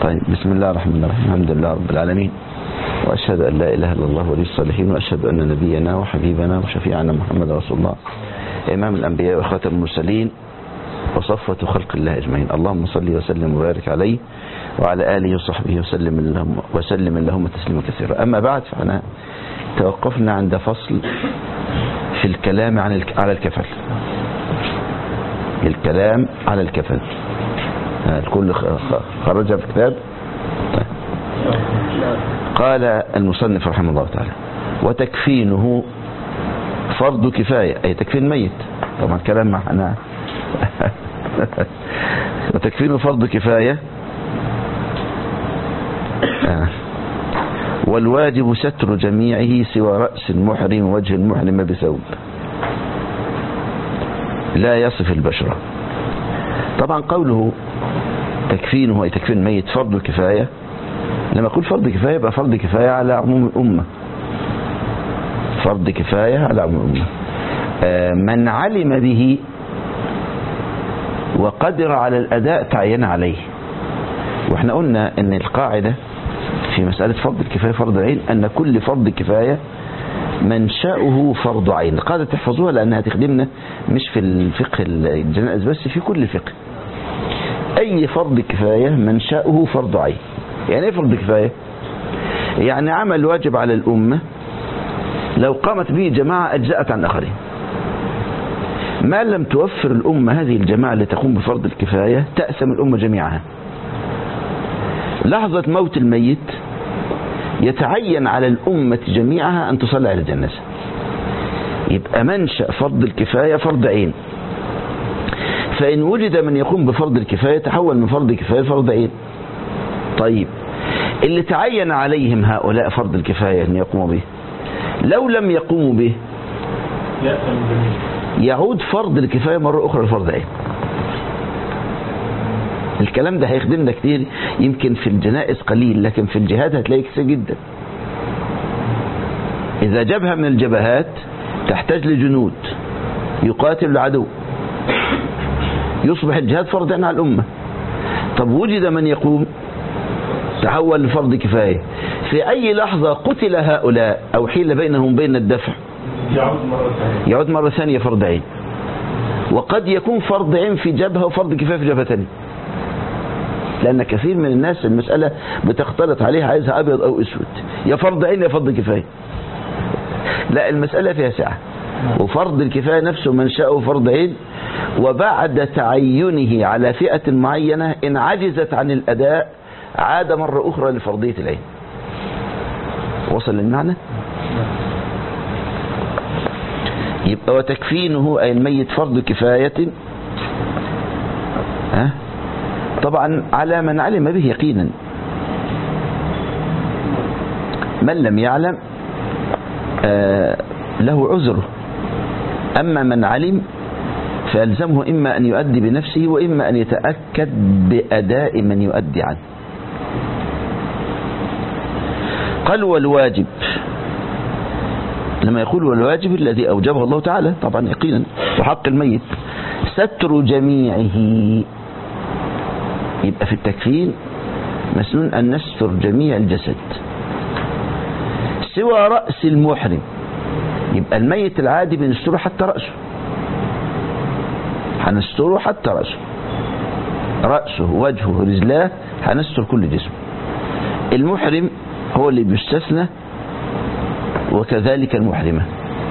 طيب بسم الله الرحمن الرحيم الحمد لله رب العالمين وأشهد أن لا إله إلا الله ولي الصالحين وأشهد أن نبينا وحبيبنا وشفيعنا محمد رسول الله إمام الأنبياء وخاتم المرسلين وصفوة خلق الله أجمعين اللهم صل وسلم وبارك عليه وعلى آله وصحبه وسلم اللهم, وسلم اللهم تسليما كثيرا أما بعد فأنا توقفنا عند فصل في الكلام عن الك... على الكفل الكلام على الكفل الكل خرجها في كتاب قال المصنف رحمه الله تعالى وتكفينه فرض كفاية أي تكفين ميت طبعا كلام معنا وتكفينه فرض كفاية والواجب ستر جميعه سوى رأس المحرم ووجه المحرم بثوب لا يصف البشرة طبعا قوله تكفينه أي تكفين ميت فرض الكفاية لما أقول فرض كفاية يبقى فرض كفاية على عموم الأمة فرض كفاية على عموم الأمة من علم به وقدر على الأداء تعين عليه واحنا قلنا ان القاعدة في مسألة فرض الكفاية فرض العين ان كل فرض كفاية منشأه فرض عين القاعدة تحفظوها لأنها تخدمنا مش في الفقه الجنائز بس في كل فقه أي فرض كفاية منشأه فرض عين يعني ايه فرض كفاية يعني عمل واجب على الأمة لو قامت به جماعة أجزأت عن آخرين ما لم توفر الأمة هذه الجماعة اللي تقوم بفرض الكفاية تأثم الأمة جميعها لحظة موت الميت يتعين على الأمة جميعها أن تصلي على الجنازة يبقى منشأ فرض الكفاية فرض عين فإن وجد من يقوم بفرض الكفاية تحول من فرض كفاية فرض عين طيب اللي تعين عليهم هؤلاء فرض الكفاية أن يقوموا به لو لم يقوموا به يعود فرض الكفاية مرة أخرى لفرض عين الكلام ده هيخدمنا كتير يمكن في الجنائز قليل لكن في الجهاد هتلاقي كتير جدا إذا جبهة من الجبهات تحتاج لجنود يقاتل العدو يصبح الجهاد فرض عين على الأمة طب وجد من يقوم تحول لفرض كفاية في أي لحظة قتل هؤلاء أو حيل بينهم بين الدفع يعود مرة ثانية يعود مرة ثانية فرض عين وقد يكون فرض عين في جبهة وفرض كفاية في جبهة ثانية لأن كثير من الناس المسألة بتختلط عليها عايزها أبيض أو أسود يا فرض عين يا فرض كفاية لا المسألة فيها سعة وفرض الكفاية نفسه منشأه فرض عين وبعد تعينه على فئة معينة إن عجزت عن الأداء عاد مرة أخرى لفرضية العين وصل للمعنى يبقى وتكفينه أي الميت فرض كفاية ها طبعا على من علم به يقينا من لم يعلم آه له عذره أما من علم فيلزمه إما أن يؤدي بنفسه وإما أن يتأكد بأداء من يؤدي عنه قال والواجب لما يقول والواجب الذي أوجبه الله تعالى طبعا يقينا وحق الميت ستر جميعه يبقى في التكفين مسنون أن نستر جميع الجسد سوى رأس المحرم يبقى الميت العادي بنستره حتى رأسه هنستره حتى رأسه رأسه وجهه رجلاه هنستر كل جسمه المحرم هو اللي بيستثنى وكذلك المحرمة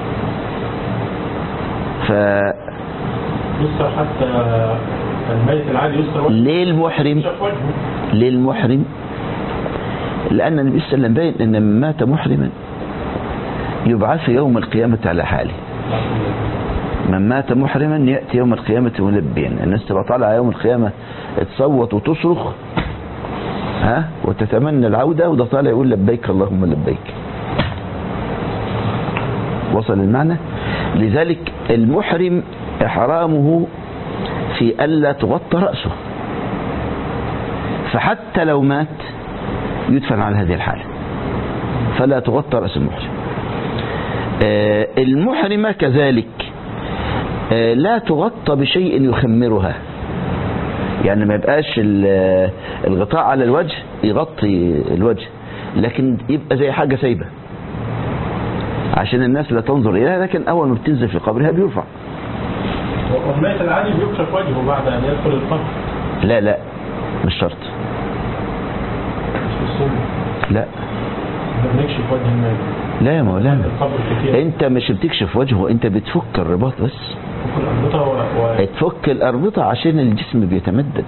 ف يسر حتى الميت العادي يسر وجهه ليه المحرم شاف وجهه ليه المحرم لأن النبي صلى الله عليه وسلم باين أن من مات محرما يبعث يوم القيامة على حاله من مات محرما يأتي يوم القيامة ملبيا الناس تبقى طالعة يوم القيامة تصوت وتصرخ ها وتتمنى العودة وده طالع يقول لبيك اللهم لبيك وصل المعنى لذلك المحرم إحرامه في ألا تغطى رأسه فحتى لو مات يدفن على هذه الحالة فلا تغطى رأس المحرم آه، المحرمة كذلك آه، لا تغطى بشيء يخمرها يعني ما يبقاش ال- الغطاء على الوجه يغطي الوجه لكن يبقى زي حاجة سايبة عشان الناس لا تنظر إليها لكن أول ما بتنزل في قبرها بيرفع والميت العادي بيكشف وجهه بعد ان يدخل القبر لا لا مش شرط مش في السنه لا احنا بنكشف وجه الميت لا يا مولانا القبر كتير انت مش بتكشف وجهه انت بتفك الرباط بس ممكن الاربطه و... و... تفك الأربطة عشان الجسم بيتمدد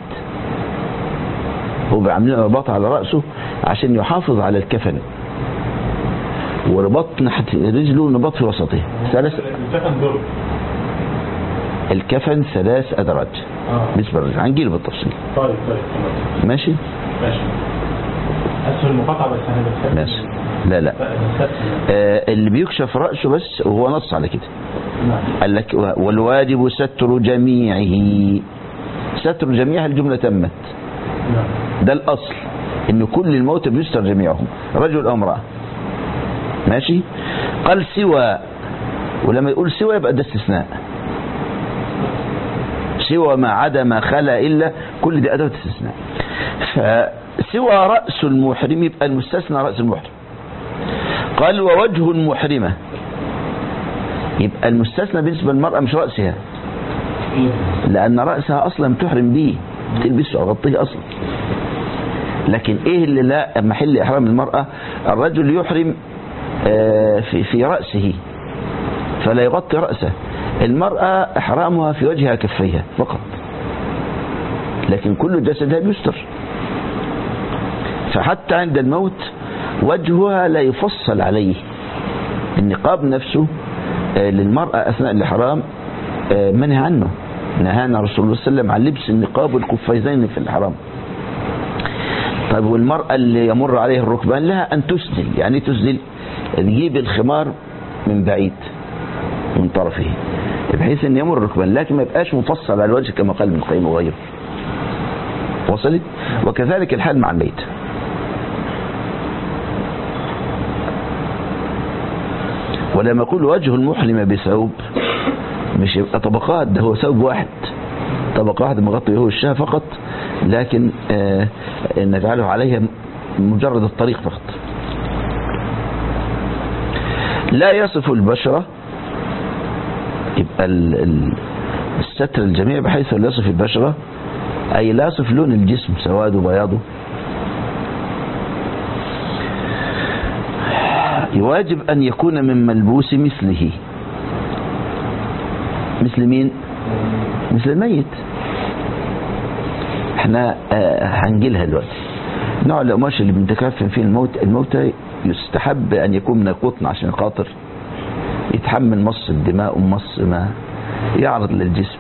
هو عاملين رباط على رأسه عشان يحافظ على الكفن ورباط ناحية رجله نباط في وسطه ثلاث الكفن دور الكفن ثلاث أدراج اه بالنسبة للرجل هنجيله بالتفصيل طيب طيب خلاص ماشي ماشي اسف المقاطعه بس انا بستثني ماشي لا لا بستثني آه اللي بيكشف رأسه بس وهو نص على كده نعم قال لك والواجب ستر جميعه ستر جميع الجملة تمت نعم ده الأصل إن كل الموتى بيستر جميعهم رجل أو امرأة ماشي قال سوى ولما يقول سوى يبقى ده استثناء سوى ما عدا ما خلا إلا كل دي أدوة استثناء فسوى رأس المحرم يبقى المستثنى رأس المحرم قال ووجه المحرمة يبقى المستثنى بالنسبة للمرأة مش رأسها لأن رأسها أصلا تحرم به تلبسه أو غطيه أصلا لكن إيه اللي لا محل إحرام المرأة الرجل يحرم آه، في في رأسه فلا يغطي رأسه المرأة إحرامها في وجهها كفيها فقط لكن كل جسدها بيستر فحتى عند الموت وجهها لا يفصل عليه النقاب نفسه آه، للمرأة أثناء الإحرام آه، منهي عنه نهانا رسول الله صلى الله عليه وسلم عن لبس النقاب والقفيزين في الإحرام طيب والمرأة اللي يمر عليها الركبان لها أن تسدل يعني إيه تسدل تجيب الخمار من بعيد من طرفه بحيث أن يمر الركبان لكن ما يبقاش مفصل على الوجه كما قال ابن القيم وغيره وصلت وكذلك الحال مع الميت ولما يقول وجه المحرم بثوب مش يبقى طبقات ده هو ثوب واحد طبقة واحدة مغطي هو الشاه فقط لكن آه نجعله عليها مجرد الطريق فقط لا يصف البشرة يبقى ال- ال- الستر الجميع بحيث لا يصف البشرة أي لا يصف لون الجسم سواده بياضه يواجب أن يكون من ملبوس مثله مثل مين مثل الميت احنا آه، هنجيلها دلوقتي نوع القماش اللي بنتكفن فيه الموت الموتى يستحب ان يكون من القطن عشان خاطر يتحمل مص الدماء ومص ما يعرض للجسم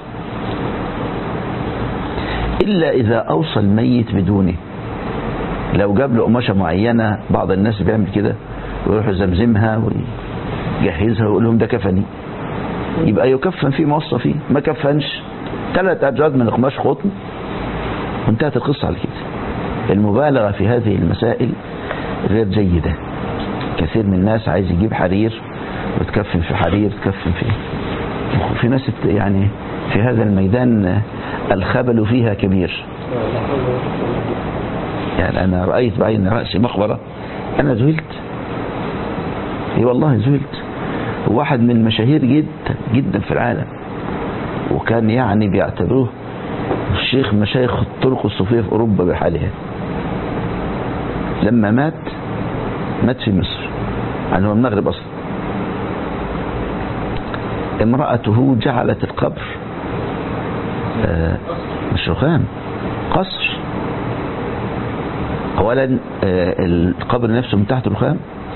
الا اذا اوصى الميت بدونه لو جاب له قماشه معينه بعض الناس بيعمل كده ويروح يزمزمها ويجهزها ويقول لهم ده كفني يبقى يكفن فيه موصى فيه ما كفنش ثلاث أبجاد من القماش قطن وانتهت القصة على كده المبالغة في هذه المسائل غير جيدة كثير من الناس عايز يجيب حرير وتكفن في حرير تكفن في في ناس يعني في هذا الميدان الخبل فيها كبير يعني أنا رأيت بعين رأسي مقبرة أنا ذهلت اي والله ذهلت واحد من المشاهير جدا جدا في العالم وكان يعني بيعتبروه الشيخ مشايخ الطرق الصوفية في أوروبا بحالها لما مات مات في مصر يعني هو المغرب أصلا امرأته جعلت القبر آه مش رخام قصر أولا آه القبر نفسه من تحت رخام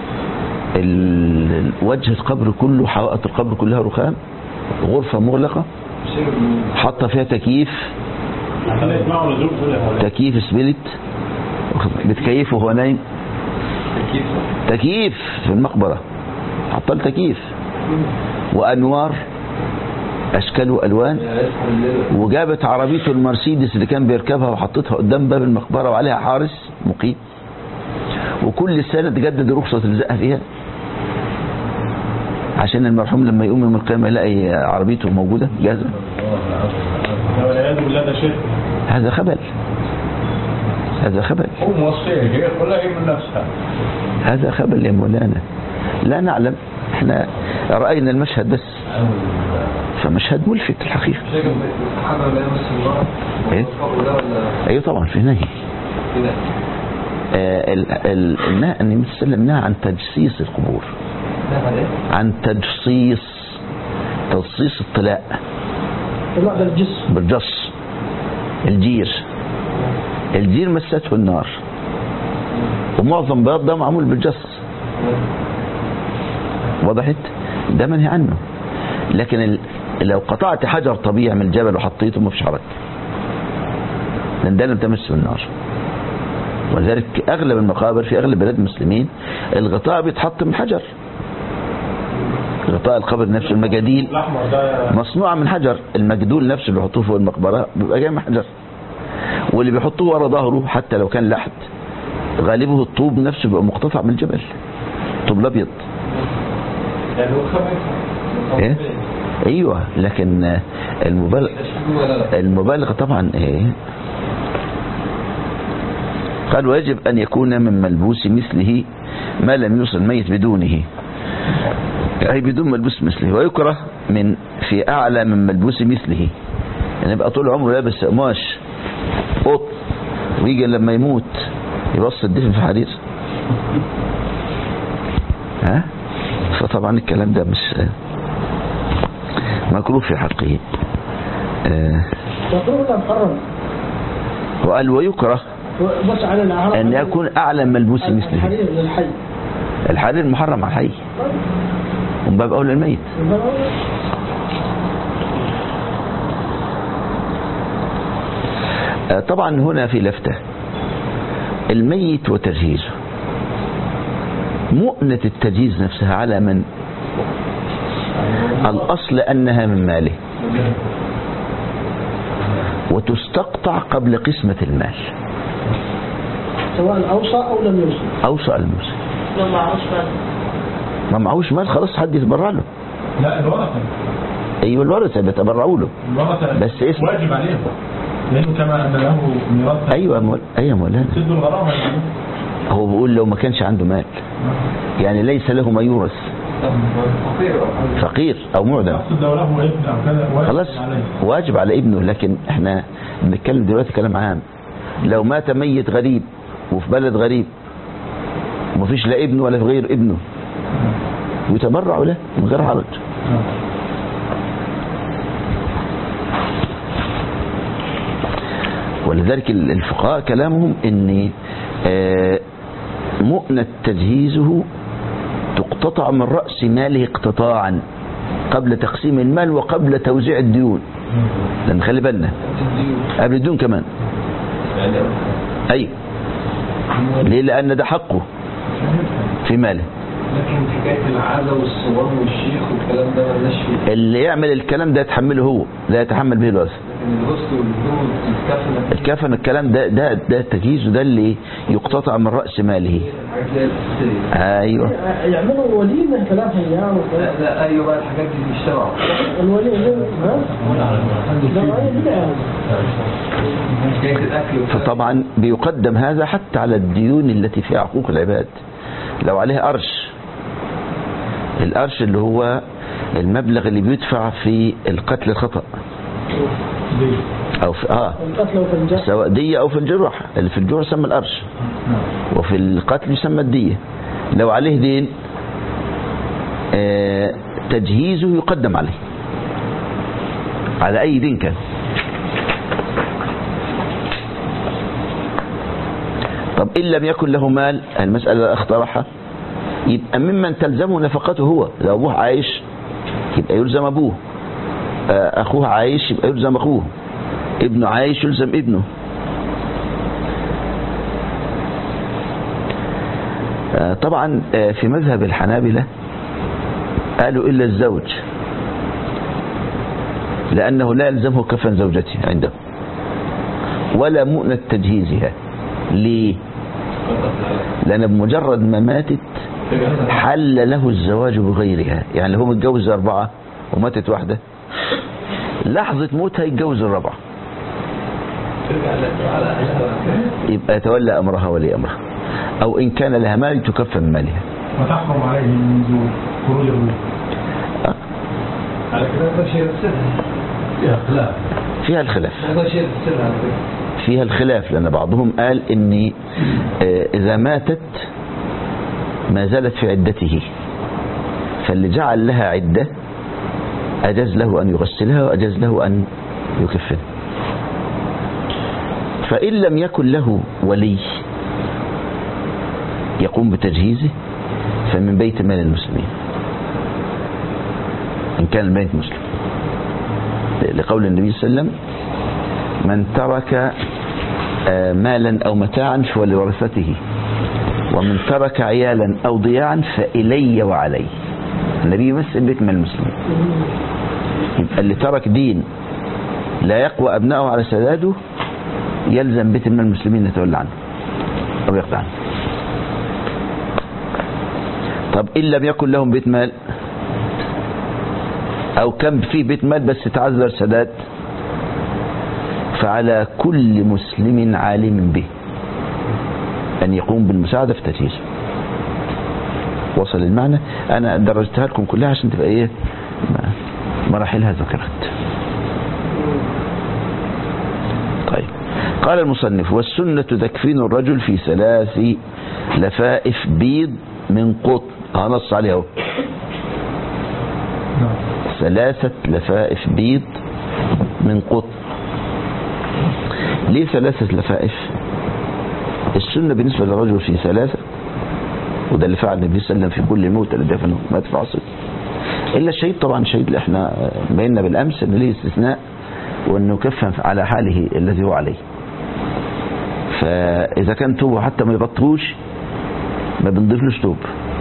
ال- وجه القبر كله حوائط القبر كلها رخام غرفة مغلقة حاطة فيها تكييف عشان يسمعوا نزول دول يا مولانا تكييف سبلت بتكيفه وهو نايم تكييف في المقبرة حاطة له تكييف وأنوار أشكال وألوان وجابت عربيته المرسيدس اللي كان بيركبها وحطتها قدام باب المقبرة وعليها حارس مقيم وكل سنة تجدد رخصة تلزقها فيها عشان المرحوم لما يقوم يوم القيامة يلاقي عربيته موجودة جاهزة والعياذ بالله ده شرك هذا خبل هذا خبل هو موصيه هي ولا هي من نفسها هذا خبل يا مولانا لا نعلم احنا رأينا المشهد بس فمشهد ملفت الحقيقة الصحابة لا يمس الله إيه؟ القول ده ولا ايوه طبعا في نهي كده آه، ال- ال- النهي النبي صلى الله عليه وسلم نهى عن تجسيس القبور ده على ايه؟ عن تجصيص تجصيص الطلاء لا ده الجسم بالجص الجير الجير مسته النار ومعظم بياض ده معمول بالجص وضحت ده منهي عنه لكن ال... لو قطعت حجر طبيعي من الجبل وحطيته ما فيش حرج لان ده لم تمسه النار ولذلك اغلب المقابر في اغلب بلاد المسلمين الغطاء بيتحط من حجر غطاء القبر نفسه المجاديل الاحمر ده مصنوعة من حجر المجدول نفسه اللي بيحطوه فوق المقبرة بيبقى جاي من حجر واللي بيحطوه ورا ظهره حتى لو كان لحد غالبه الطوب نفسه بيبقى مقتطع من الجبل طوب الابيض يعني هو خفيف ايه ايوه لكن آه، المبالغ تشبيه ولا لا؟ المبالغة طبعا ايه قال ويجب ان يكون من ملبوس مثله ما لم يوصل الميت بدونه اي بدون ملبوس مثله ويكره من في اعلى من ملبوس مثله يعني يبقى طول عمره لابس قماش قط ويجي لما يموت يبص الدفن في حرير ها فطبعا الكلام ده مش مكروه في حقه آه مكروه ولا محرم وقال ويكره بس على الأعراض أن يكون أعلى ملبوس مثله الحرير للحي الحرير محرم على الحي ومن باب أولى الميت آه، طبعا هنا في لفتة الميت وتجهيزه مؤنة التجهيز نفسها على من الأصل أنها من ماله وتستقطع قبل قسمة المال سواء أوصى أو لم يوصي أوصى الموسى لو معهوش مال ما معهوش مال خلاص حد يتبرع له لا الورثة ايوه الورثه بيتبرعوا له الورثة بس اسم- واجب عليهم لأنه كما أن له ميراث ايوه مول... ايوه مولانا سد الغرامة يعني هو بيقول لو ما كانش عنده مال يعني ليس له ما يورث فقير أو حاجة. فقير او معدم أقصد لو له ابن أو كذا واجب خلاص عليه واجب على ابنه لكن احنا بنتكلم دلوقتي كلام عام لو مات ميت غريب وفي بلد غريب ومفيش لا ابنه ولا غير ابنه يتبرع له من غير حرج ولذلك الفقهاء كلامهم ان آه، مؤنة تجهيزه تقتطع من رأس ماله اقتطاعا قبل تقسيم المال وقبل توزيع الديون لان خلي بالنا قبل الديون كمان يعني اي ليه لان ده حقه في ماله لكن حكاية العادة والصوان والشيخ والكلام ده مالناش فيه اللي يعمل الكلام ده يتحمله هو لا يتحمل به الوارث لكن الغسل والهدوم والكفن الكفن الكلام ده ده ده تجهيزه ده اللي يقتطع من رأس ماله الحاجات اللي هي الأساسية ايوه يعملوا وليمة ثلاث أيام لا لا أيوة بقى الحاجات دي بيشتغلوا الوليمة ها؟ ده أي بدعة حكاية الأكل والكلام. فطبعا بيقدم هذا حتى على الديون التي فيها حقوق العباد لو عليه أرش الأرش اللي هو المبلغ اللي بيدفع في القتل الخطأ دي أو في آه القتل وفي الجرح سواء دية أو في الجروح اللي في الجروح يسمى الأرش وفي القتل يسمى الدية لو عليه دين آه تجهيزه يقدم عليه على أي دين كان طب إن لم يكن له مال المسألة اللي اخترعها يبقى ممن تلزمه نفقته هو لو أبوه عايش يبقى يلزم أبوه آه، أخوه عايش يبقى يلزم أخوه ابنه عايش يلزم ابنه آه، طبعا آه، في مذهب الحنابلة قالوا إلا الزوج لأنه لا يلزمه كفن زوجته عنده ولا مؤنة تجهيزها ليه لأن بمجرد ما ماتت حل له الزواج بغيرها يعني هو متجوز أربعة وماتت واحدة لحظة موتها يتجوز الرابعة ترجع لك على أهلها يبقى يتولى أمرها ولي أمرها أو إن كان لها مال تكفى من مالها وتحكم عليه منذ خروج الروح على كده ده شيء السر فيها خلاف فيها الخلاف هذا شيء السر على فكرة فيها الخلاف لأن بعضهم قال إن آه، إذا ماتت ما زالت في عدته فاللي جعل لها عدة أجاز له أن يغسلها وأجاز له أن يكفنها فإن لم يكن له ولي يقوم بتجهيزه فمن بيت مال المسلمين إن كان البيت مسلم لقول النبي صلى الله عليه وسلم من ترك آه، مالا أو متاعا فلورثته ومن ترك عيالا أو ضياعا فإلي وعلي النبي يمثل بيت من المسلمين يبقى اللي ترك دين لا يقوى أبنائه على سداده يلزم بيت من المسلمين يتولى عنه أو يقضي عنه طب إن لم يكن لهم بيت مال أو كان في بيت مال بس تعذر سداد فعلى كل مسلم عالم به أن يقوم بالمساعدة في تجهيزه وصل المعنى أنا درجتها لكم كلها عشان تبقى إيه ما- مراحلها ذكرت طيب قال المصنف والسنة تكفين الرجل في ثلاث لفائف بيض من قطن اه نص عليها اهو ثلاثة لفائف بيض من قطن ليه ثلاثة لفائف السنة بالنسبة للرجل في ثلاثة وده اللي فعل النبي صلى الله عليه وسلم في كل موت اللي دفنه مات في عصره إلا الشهيد طبعا الشهيد اللي احنا بينا بالأمس إن ليه استثناء وإنه كفن على حاله الذي هو عليه فإذا كان توبه حتى ما يغطوش ما بنضيفلوش توب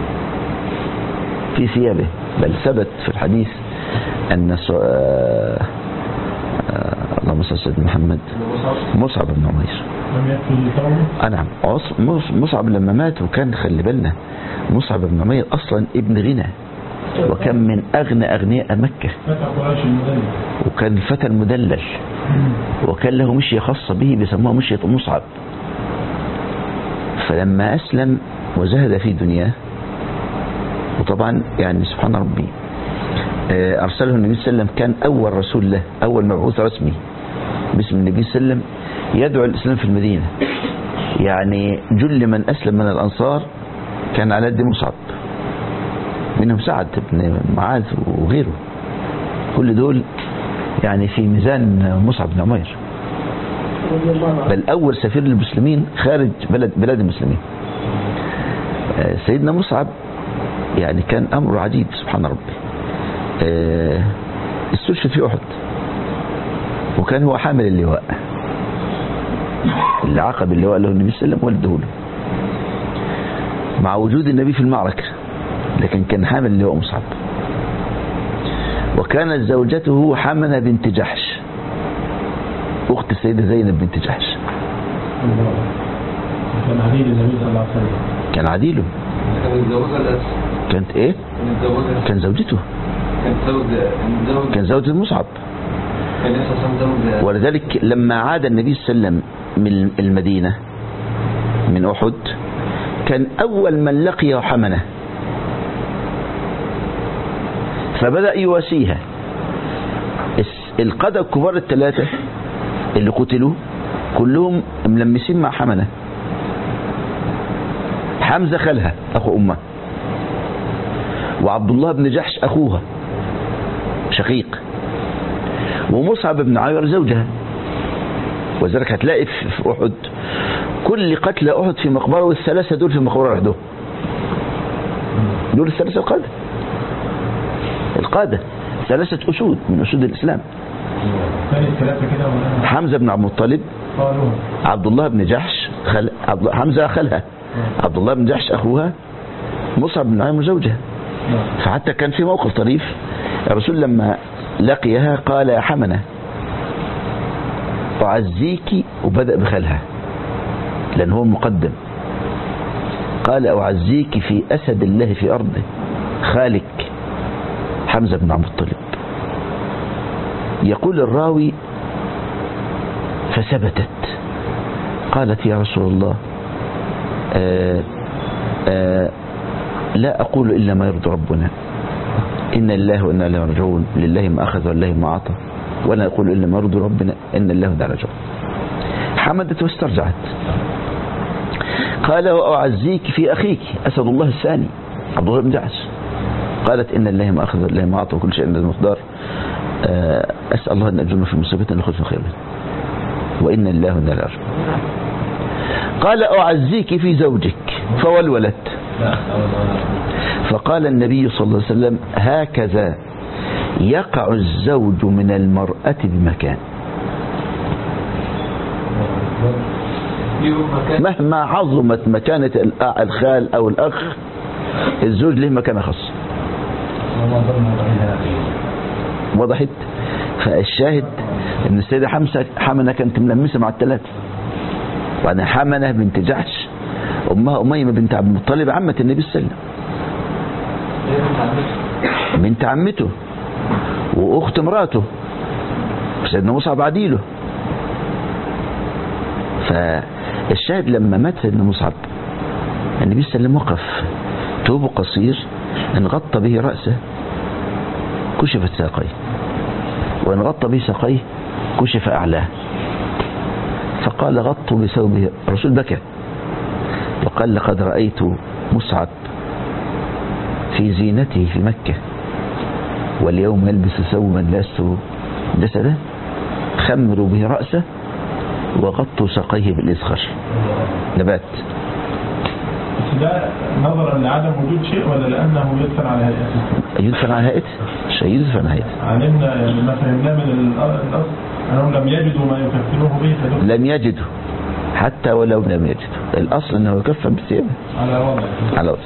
في ثيابه بل ثبت في الحديث أن س- آه، آه، اللهم صل على سيدنا محمد مصعب بن عمير لم يكفي ثوبه آه نعم عص- مص- مصعب لما مات وكان خلي بالنا مصعب بن عمير أصلا ابن غنى وكان من أغنى أغنياء مكة فتح قريش المدلل وكان الفتى المدلل وكان له مشية خاصة به بيسموها مشية مصعب فلما أسلم وزهد في دنياه وطبعا يعني سبحان ربي آه، أرسله النبي صلى الله عليه وسلم كان أول رسول له أول مبعوث رسمي باسم النبي صلى الله عليه وسلم يدعو الإسلام في المدينة يعني جل من أسلم من الأنصار كان على يد مصعب منهم سعد بن معاذ وغيره كل دول يعني في ميزان مصعب بن عمير رضي الله عنه بل أول سفير للمسلمين خارج بلد بلاد المسلمين آه، سيدنا مصعب يعني كان أمره عجيب سبحان ربي آه، استشهد في أحد وكان هو حامل اللواء اللي عقب اللواء له النبي صلى الله عليه وسلم ولده له مع وجود النبي في المعركة لكن كان حامل اللواء مصعب وكانت زوجته حمنة بنت جحش أخت السيدة زينب بنت جحش كان عديد النبي صلى الله عليه وسلم كان عديله كان متجوزها الأسر كانت ايه كان متجوزها كان زوجته كان زوج متزوج كان زوجة مصعب كان لسه متزوج ولذلك لما عاد النبي صلى الله عليه وسلم من المدينة من أحد كان أول من لقي حمنة فبدأ يواسيها الس- القادة الكبار الثلاثة اللي قتلوا كلهم ملمسين مع حمنة حمزة خالها أخو أمه وعبد الله بن جحش أخوها شقيق ومصعب بن عمير زوجها ولذلك هتلاقي في في أحد كل قتلى أحد في مقبرة والثلاثة دول في مقبرة لوحدهم دول الثلاثة القادة القادة ثلاثة أسود من أسود الإسلام ثاني الثلاثة كده ولا حمزة بن عبد المطلب قالوا عبد الله بن جحش خل... عبد... حمزة خالها عبد الله بن جحش أخوها مصعب بن عمير زوجها نعم فحتى كان في موقف طريف الرسول لما لقيها قال يا حمنة أعزيك وبدأ بخالها لأن هو مقدم قال أعزيك في أسد الله في أرضه خالك حمزة بن عبد المطلب يقول الراوي فثبتت قالت يا رسول الله آآ آآ لا أقول إلا ما يرضي ربنا إن الله وإنا إليه راجعون لله ما أخذ ولله ما أعطى ولا أقول إلا ما يرضي ربنا إن الله وإنا راجعون حمدت واسترجعت قال وأعزيك في أخيك أسد الله الثاني عبد الله بن جعش قالت إن الله ما أخذ الله ما أعطى وكل شيء عنده مقدار أسأل الله أن أجرنا في مصيبتنا نخذ في خير وإن الله وإنا إليه راجعون قال أعزيك في زوجك فولولت فقال النبي صلى الله عليه وسلم هكذا يقع الزوج من المرأة بمكان مهما عظمت مكانة الخال أو الأخ الزوج له مكانة خاصة وضحت فالشاهد ان السيدة حمسة حمنة كانت ملمسة مع الثلاثة وأنا حمنة بنت جحش أمها أميمة بنت عبد المطلب عمة النبي صلى الله عليه وسلم بنت عمته وأخت مراته سيدنا مصعب عديله فالشاهد لما مات سيدنا مصعب النبي صلى الله عليه وسلم وقف توب قصير ان غطى به رأسه كشفت ساقيه وان غطى به ساقيه كشف أعلاه فقال غطوا بثوبه الرسول بكى وقال لقد رأيت مصعب في زينته في مكة واليوم يلبس ثوبا لست جسده خمروا به رأسه وغطوا ساقيه بالإزخر نبات بس ده نظرا لعدم وجود شيء ولا لأنه يدفن على هيئته؟ يدفن على هيئته شيء يدفن على هيئته علمنا يعني ما فهمناه من الأصل أنهم لم يجدوا ما يكفنوه به فدفن لم يجدوا حتى ولو لم يجدوا الأصل أنه يكفن بثيابه على وضع على وجه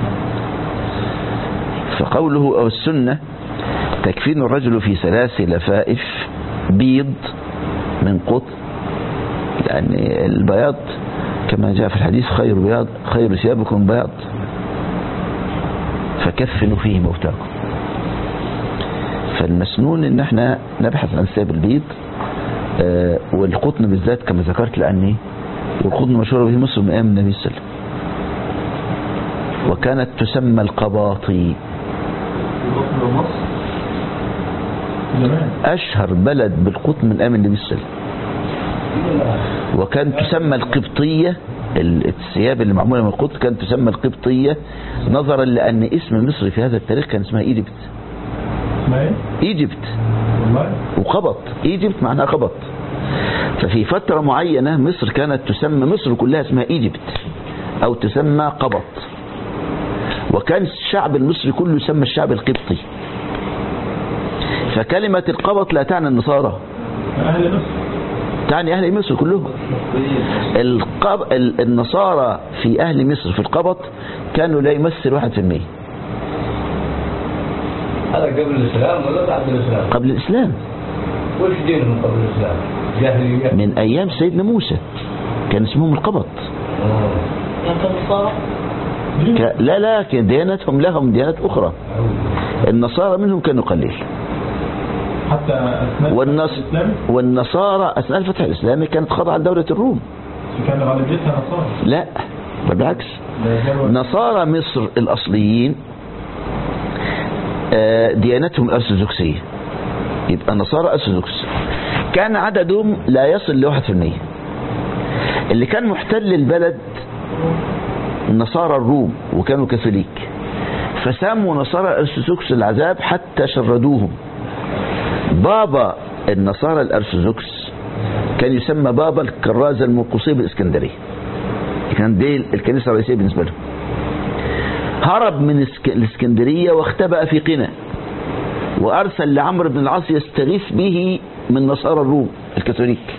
فقوله أو السنة تكفين الرجل في ثلاث لفائف بيض من قطن لأن البياض كما جاء في الحديث خير بياض خير ثيابكم بياض فكفنوا فيه موتاكم فالمسنون ان احنا نبحث عن ثياب البيض آه والقطن بالذات كما ذكرت لاني والقطن مشهوره به مصر من ايام النبي صلى الله عليه وسلم وكانت تسمى القباطي زمان اشهر بلد بالقطن من ايام النبي صلى الله عليه وسلم وكانت تسمى القبطية الثياب اللي معمولة من القطن كانت تسمى القبطية نظرا لأن اسم مصر في هذا التاريخ كان اسمها ايجيبت ما ايه؟ ايجيبت والله وقبط ايجيبت معناها قبط ففي فترة معينة مصر كانت تسمى مصر كلها اسمها ايجيبت او تسمى قبط وكان الشعب المصري كله يسمى الشعب القبطي فكلمة القبط لا تعني النصارى أهل مصر تعني أهل مصر كلهم القب... ال- النصارى في أهل مصر في القبط كانوا لا يمثل واحد في المية هذا قبل الإسلام ولا بعد الإسلام؟ قبل الإسلام وش دينهم قبل الإسلام؟ جاهلية؟ من أيام سيدنا موسى كان اسمهم القبط ك... لا لا كان ديانتهم لهم ديانات أخرى النصارى منهم كانوا قليل حتى أثناء والنص... الإسلام والنصارى أثناء الفتح الإسلامي كانت خاضعة لدولة الروم كان غالبيتها نصارى لا بالعكس نصارى مصر الأصليين آه، ديانتهم الأرثوذكسية يبقى نصارى أرثوذكس كان عددهم لا يصل لواحد في المية اللي كان محتل البلد نصارى الروم وكانوا كاثوليك فسموا نصارى الأرثوذكس العذاب حتى شردوهم بابا النصارى الأرثوذكس كان يسمى بابا الكرازة المرقصية بالإسكندرية كان دي الكنيسة الرئيسية بالنسبة لهم هرب من اسك- الإسكندرية واختبأ في قنا وأرسل لعمرو بن العاص يستغيث به من نصارى الروم الكاثوليك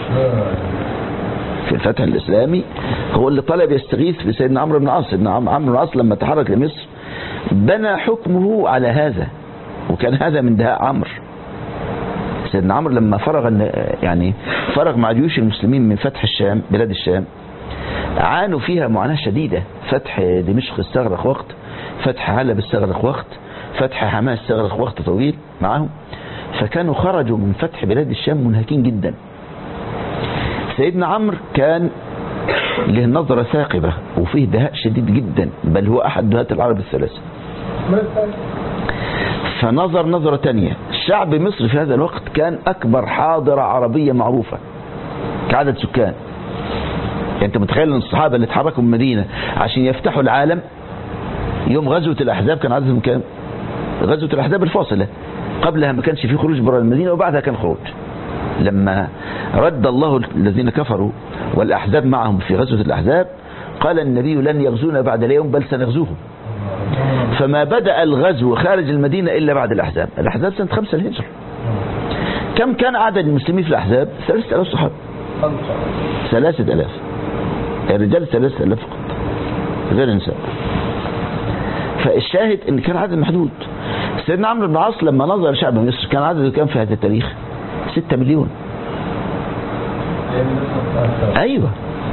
في الفتح الإسلامي هو اللي طلب يستغيث بسيدنا عمرو بن العاص سيدنا عم- عمرو بن العاص لما تحرك لمصر بنى حكمه على هذا وكان هذا من دهاء عمرو سيدنا عمرو لما فرغ الن- يعني فرغ مع جيوش المسلمين من فتح الشام بلاد الشام عانوا فيها معاناة شديدة فتح دمشق استغرق وقت فتح حلب استغرق وقت فتح حماس استغرق وقت طويل معهم فكانوا خرجوا من فتح بلاد الشام منهكين جدا سيدنا عمرو كان له نظرة ثاقبة وفيه دهاء شديد جدا بل هو أحد دهاة العرب الثلاثة فنظر نظرة تانية شعب مصر في هذا الوقت كان أكبر حاضرة عربية معروفة كعدد سكان يعني أنت متخيل أن الصحابة اللي اتحركوا من المدينة عشان يفتحوا العالم يوم غزوة الأحزاب كان عددهم كام غزوة الأحزاب الفاصلة قبلها ما كانش في خروج برا المدينة وبعدها كان خروج لما رد الله الذين كفروا والأحزاب معهم في غزوة الأحزاب قال النبي لن يغزونا بعد اليوم بل سنغزوهم فما بدأ الغزو خارج المدينة إلا بعد الأحزاب الأحزاب سنة خمسة الهجرة كم كان عدد المسلمين في الأحزاب ثلاثة ألاف صحابة ثلاثة ألاف الرجال ثلاثة ألاف فقط غير النساء فالشاهد ان كان عدد محدود سيدنا عمرو بن العاص لما نظر شعب مصر كان عدده كام في هذا التاريخ 6 مليون ايوه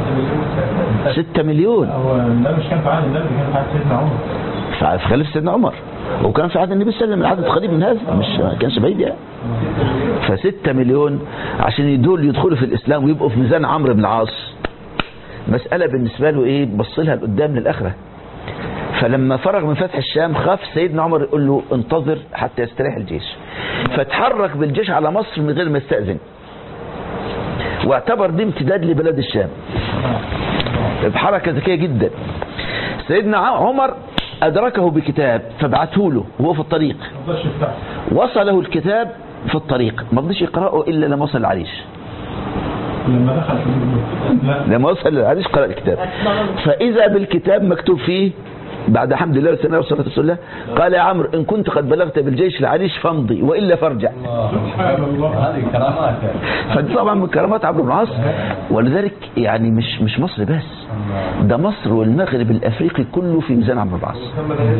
6 مليون هو ده مش كان في عهد النبي كان في عهد سيدنا عمر في خليفه سيدنا عمر وكان في عهد النبي صلى الله عليه وسلم العدد قريب من هذا مش ما كانش بعيد يعني ف6 مليون عشان دول يدخلوا في الاسلام ويبقوا في ميزان عمرو بن العاص مساله بالنسبه له ايه بص لها لقدام للاخره فلما فرغ من فتح الشام خاف سيدنا عمر يقول له انتظر حتى يستريح الجيش فتحرك بالجيش على مصر من غير ما يستأذن واعتبر دي امتداد لبلاد الشام بحركة ذكية جدا سيدنا عمر أدركه بكتاب فبعته له وهو في الطريق ما رضاش يفتحه وصله الكتاب في الطريق ما رضيش يقرأه إلا لما وصل العريش لما دخل في البيوت لا لما وصل العريش قرأ الكتاب فإذا بالكتاب مكتوب فيه بعد حمد الله والثناء والصلاة رسول الله قال يا عمرو إن كنت قد بلغت بالجيش العريش فامضي وإلا فارجع سبحان الله هذه كرامات يعني. فدي طبعا من كرامات عمرو بن العاص ولذلك يعني مش مش مصر بس ده مصر والمغرب الافريقي كله في ميزان عمرو بن العاص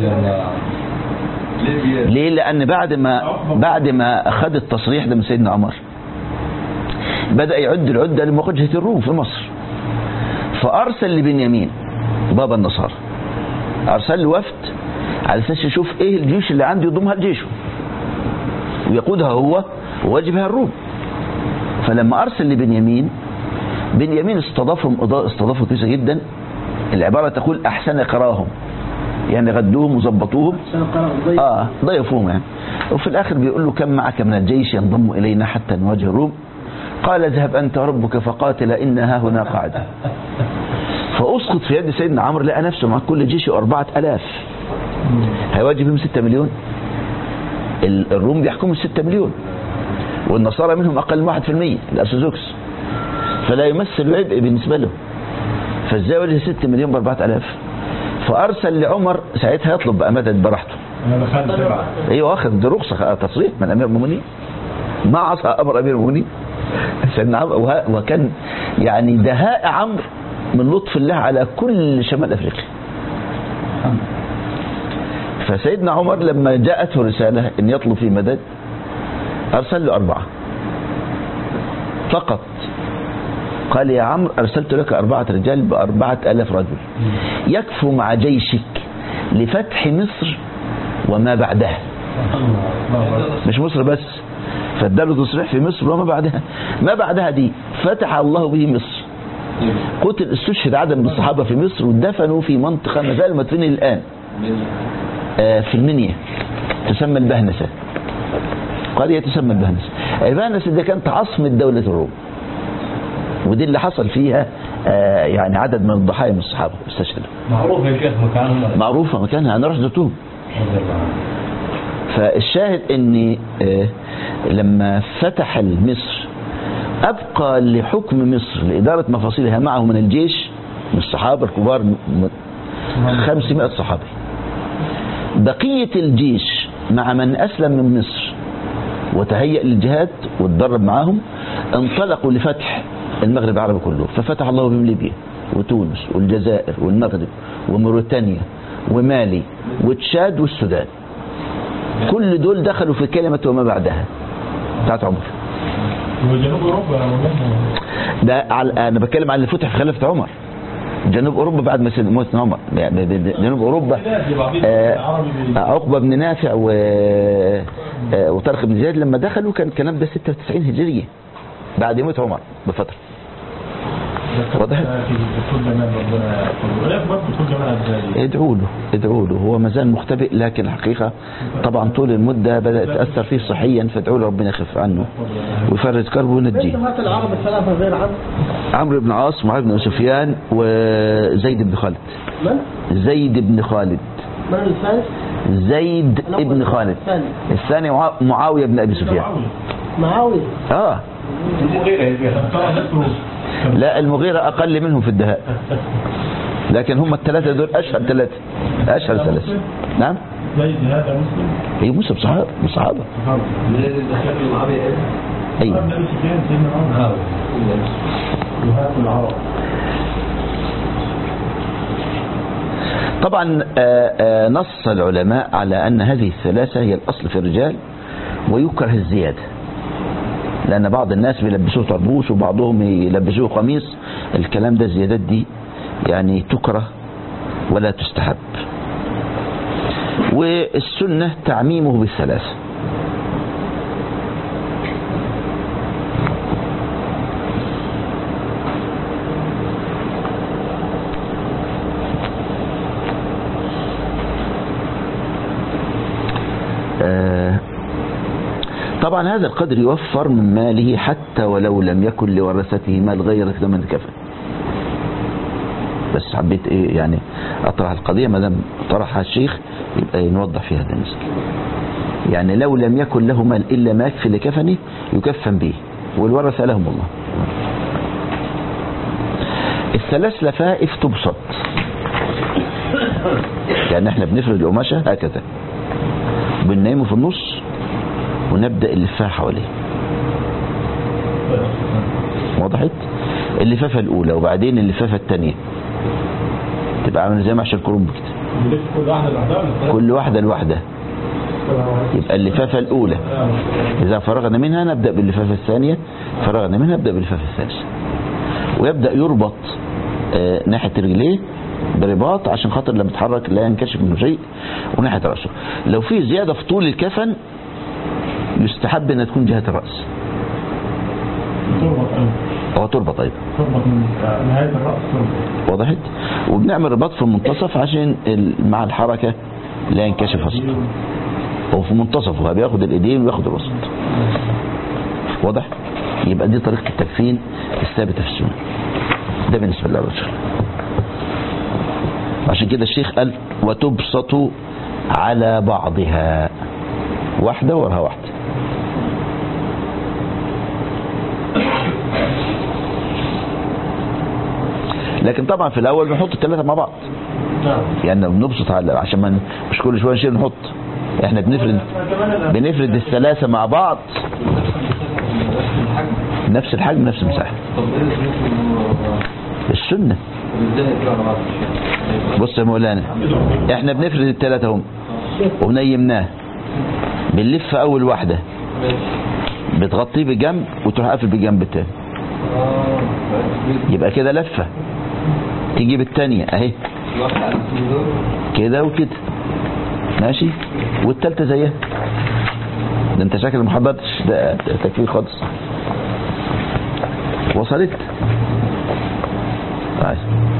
ليه لان بعد ما بعد ما اخذ التصريح ده من سيدنا عمر بدا يعد العده لمواجهه الروم في مصر فارسل لبنيامين بابا النصارى ارسل له وفد على اساس يشوف ايه الجيوش اللي عنده يضمها لجيشه ويقودها هو وواجبها الروم فلما ارسل لبنيامين بنيامين استضافهم إضاءة- استضافه كويسه جدا العباره تقول احسن قراهم يعني غدوهم وظبطوهم عشان قرأ الضيف اه ضيفوهم يعني وفي الاخر بيقول له كم معك من الجيش ينضم الينا حتى نواجه الروم قال اذهب انت وربك فقاتل ان ها هنا قاعده فاسقط في يد سيدنا عمرو لقى نفسه مع كل جيشه أربعة ألاف هيواجه بهم ستة مليون ال- الروم بيحكموا ستة مليون والنصارى منهم أقل من واحد في المية الأرثوذكس فلا يمثل عبء بالنسبة له فازاي واجه ستة مليون بأربعة ألاف فأرسل لعمر ساعتها يطلب بقى مدد براحته انا دخلت سبعه ايوه واخد دي رخصه تصريح من امير المؤمنين ما عصى امر امير المؤمنين سيدنا عمرو وه- وكان يعني دهاء عمرو من لطف الله على كل شمال افريقيا فسيدنا عمر لما جاءته رساله ان يطلب في مدد ارسل له اربعه فقط قال يا عمرو ارسلت لك اربعه رجال باربعه الاف رجل يكفو مع جيشك لفتح مصر وما بعدها مش مصر بس فاداله تصريح في مصر وما بعدها ما بعدها دي فتح الله به مصر قتل استشهد عدد من الصحابة في مصر ودفنوا في منطقة ما زال مدفونين الآن آه، في المنيا تسمى البهنسة قرية تسمى البهنسة البهنسة دي كانت عاصمة دولة الروم ودي اللي حصل فيها آه، يعني عدد من الضحايا من الصحابة استشهدوا معروف يا شيخ مكانهم معروفة مكانها أنا رحت زرتهم رضي الله عنه. فالشاهد ان آه، لما فتح مصر ابقى لحكم مصر لاداره مفاصلها معه من الجيش من الصحابه الكبار م- م- 500 صحابي بقيه الجيش مع من اسلم من مصر وتهيأ للجهاد واتدرب معاهم انطلقوا لفتح المغرب العربي كله ففتح الله بهم ليبيا وتونس والجزائر والمغرب وموريتانيا ومالي وتشاد والسودان كل دول دخلوا في كلمة وما بعدها بتاعت عمر وجنوب اوروبا منهم ده على انا بتكلم عن اللي فتح في خلافة عمر جنوب اوروبا بعد ما سيد- موت عمر يعني ب- ب- جنوب اوروبا آه، عقبه بن نافع و آه، وطارق بن زياد لما دخلوا كان الكلام ده 96 هجريه بعد موت عمر بفتره وضحت؟ في كل جمال ربنا يحفظه ولا برضه كل جمال ازاي ادعوا له ادعوا له هو ما زال مختبئ لكن الحقيقة طبعا طول المدة بدأت تأثر فيه صحيا فادعوا له ربنا يخف عنه ويفرج كربه ليس وينجيه مات العرب الثلاثة غير عبد عمرو بن عاص معاذ بن سفيان وزيد بن خالد من؟ زيد بن خالد من الثالث؟ زيد بن خالد الثاني الثاني معا- معاوية بن أبي سفيان معاوية اه المغيرة يبيعها ترى ذكره لا المغيرة أقل منهم في الدهاء لكن هم الثلاثة دول أشهر ثلاثة أشهر ثلاثة نعم زيد هذا مسلم هي موسى صحابة من صحابة من الذي دخل العربي ايه؟ أيوة ابن ابي سفيان سيدنا عمر وهات العرب طبعا آه، آه، نص العلماء على أن هذه الثلاثة هي الأصل في الرجال ويكره الزيادة لأن بعض الناس بيلبسوه طربوش وبعضهم يلبسوه قميص الكلام ده الزيادات دي يعني تكره ولا تستحب والسنة تعميمه بالثلاثة آه، طبعا هذا القدر يوفر من ماله حتى ولو لم يكن لورثته مال غير ثمن الكفن بس حبيت ايه يعني اطرح القضية ما دام طرحها الشيخ يبقى نوضح فيها هذا المسألة يعني لو لم يكن له مال الا ما يكفي لكفنه يكفن به والورثة لهم الله الثلاث لفائف تبسط يعني احنا بنفرد القماشة هكذا بننيمه في النص ونبدأ اللفاها حواليه وضحت اللفافة الأولى وبعدين اللفافة الثانية تبقى عامله زي محشر كرنب كده يلف كل واحده لوحدها ولا ثلاثة؟ كل واحدة لوحدها يبقى اللفافة الأولى إذا فرغنا منها نبدأ باللفافة الثانية فرغنا منها نبدأ باللفافة الثالثة ويبدأ يربط آه، ناحية رجليه برباط عشان خاطر لما يتحرك لا ينكشف منه شيء وناحية رأسه لو في زيادة في طول الكفن يستحب أن تكون جهة الرأس تربط أيضا أو تربط أيضا تربط من آه، نهاية الرأس تربط وضحت وبنعمل رباط في المنتصف عشان ال- مع الحركة لا ينكشف وسطه هو في منتصفه بياخد الايدين وياخد الوسط واضح يبقى دي طريقة التكفين الثابتة في السنة ده بالنسبة للرجل عشان كده الشيخ قال وتبسط على بعضها واحدة وراها واحدة لكن طبعا في الاول بنحط الثلاثة مع بعض نعم يعني بنبسط على عشان ما ن- مش كل شويه نشيل نحط احنا بنفرد بنفرد الثلاثه مع بعض نفس الحجم نفس المساحه طب ايه اسمه السنه ازاي كده على بعض الشيء؟ بص يا مولانا احنا بنفرد الثلاثه هم ونيمناه بنلف اول واحده بتغطيه بجنب وتروح قافل بالجنب التاني اه يبقى كده لفه تجيب الثانيه اهي واحد على الاتنين دول كده وكده ماشي والتالتة زيها ده انت شكل ما حضرتش ده ده تكفير خالص وصلت طيب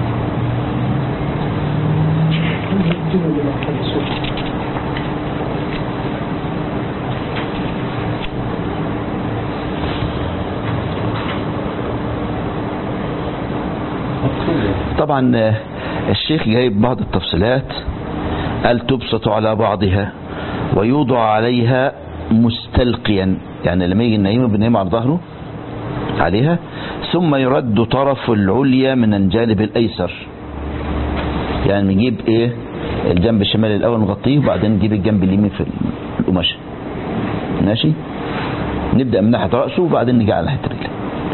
طبعا آه، الشيخ جايب بعض التفصيلات قال تبسط على بعضها ويوضع عليها مستلقيا يعني لما يجي النايم بننام على ظهره عليها ثم يرد طرف العليا من الجانب الايسر يعني نجيب ايه الجنب الشمالي الاول نغطيه وبعدين نجيب الجنب اليمين في القماشه ماشي نبدا من ناحيه راسه وبعدين نجي على ناحيه رجله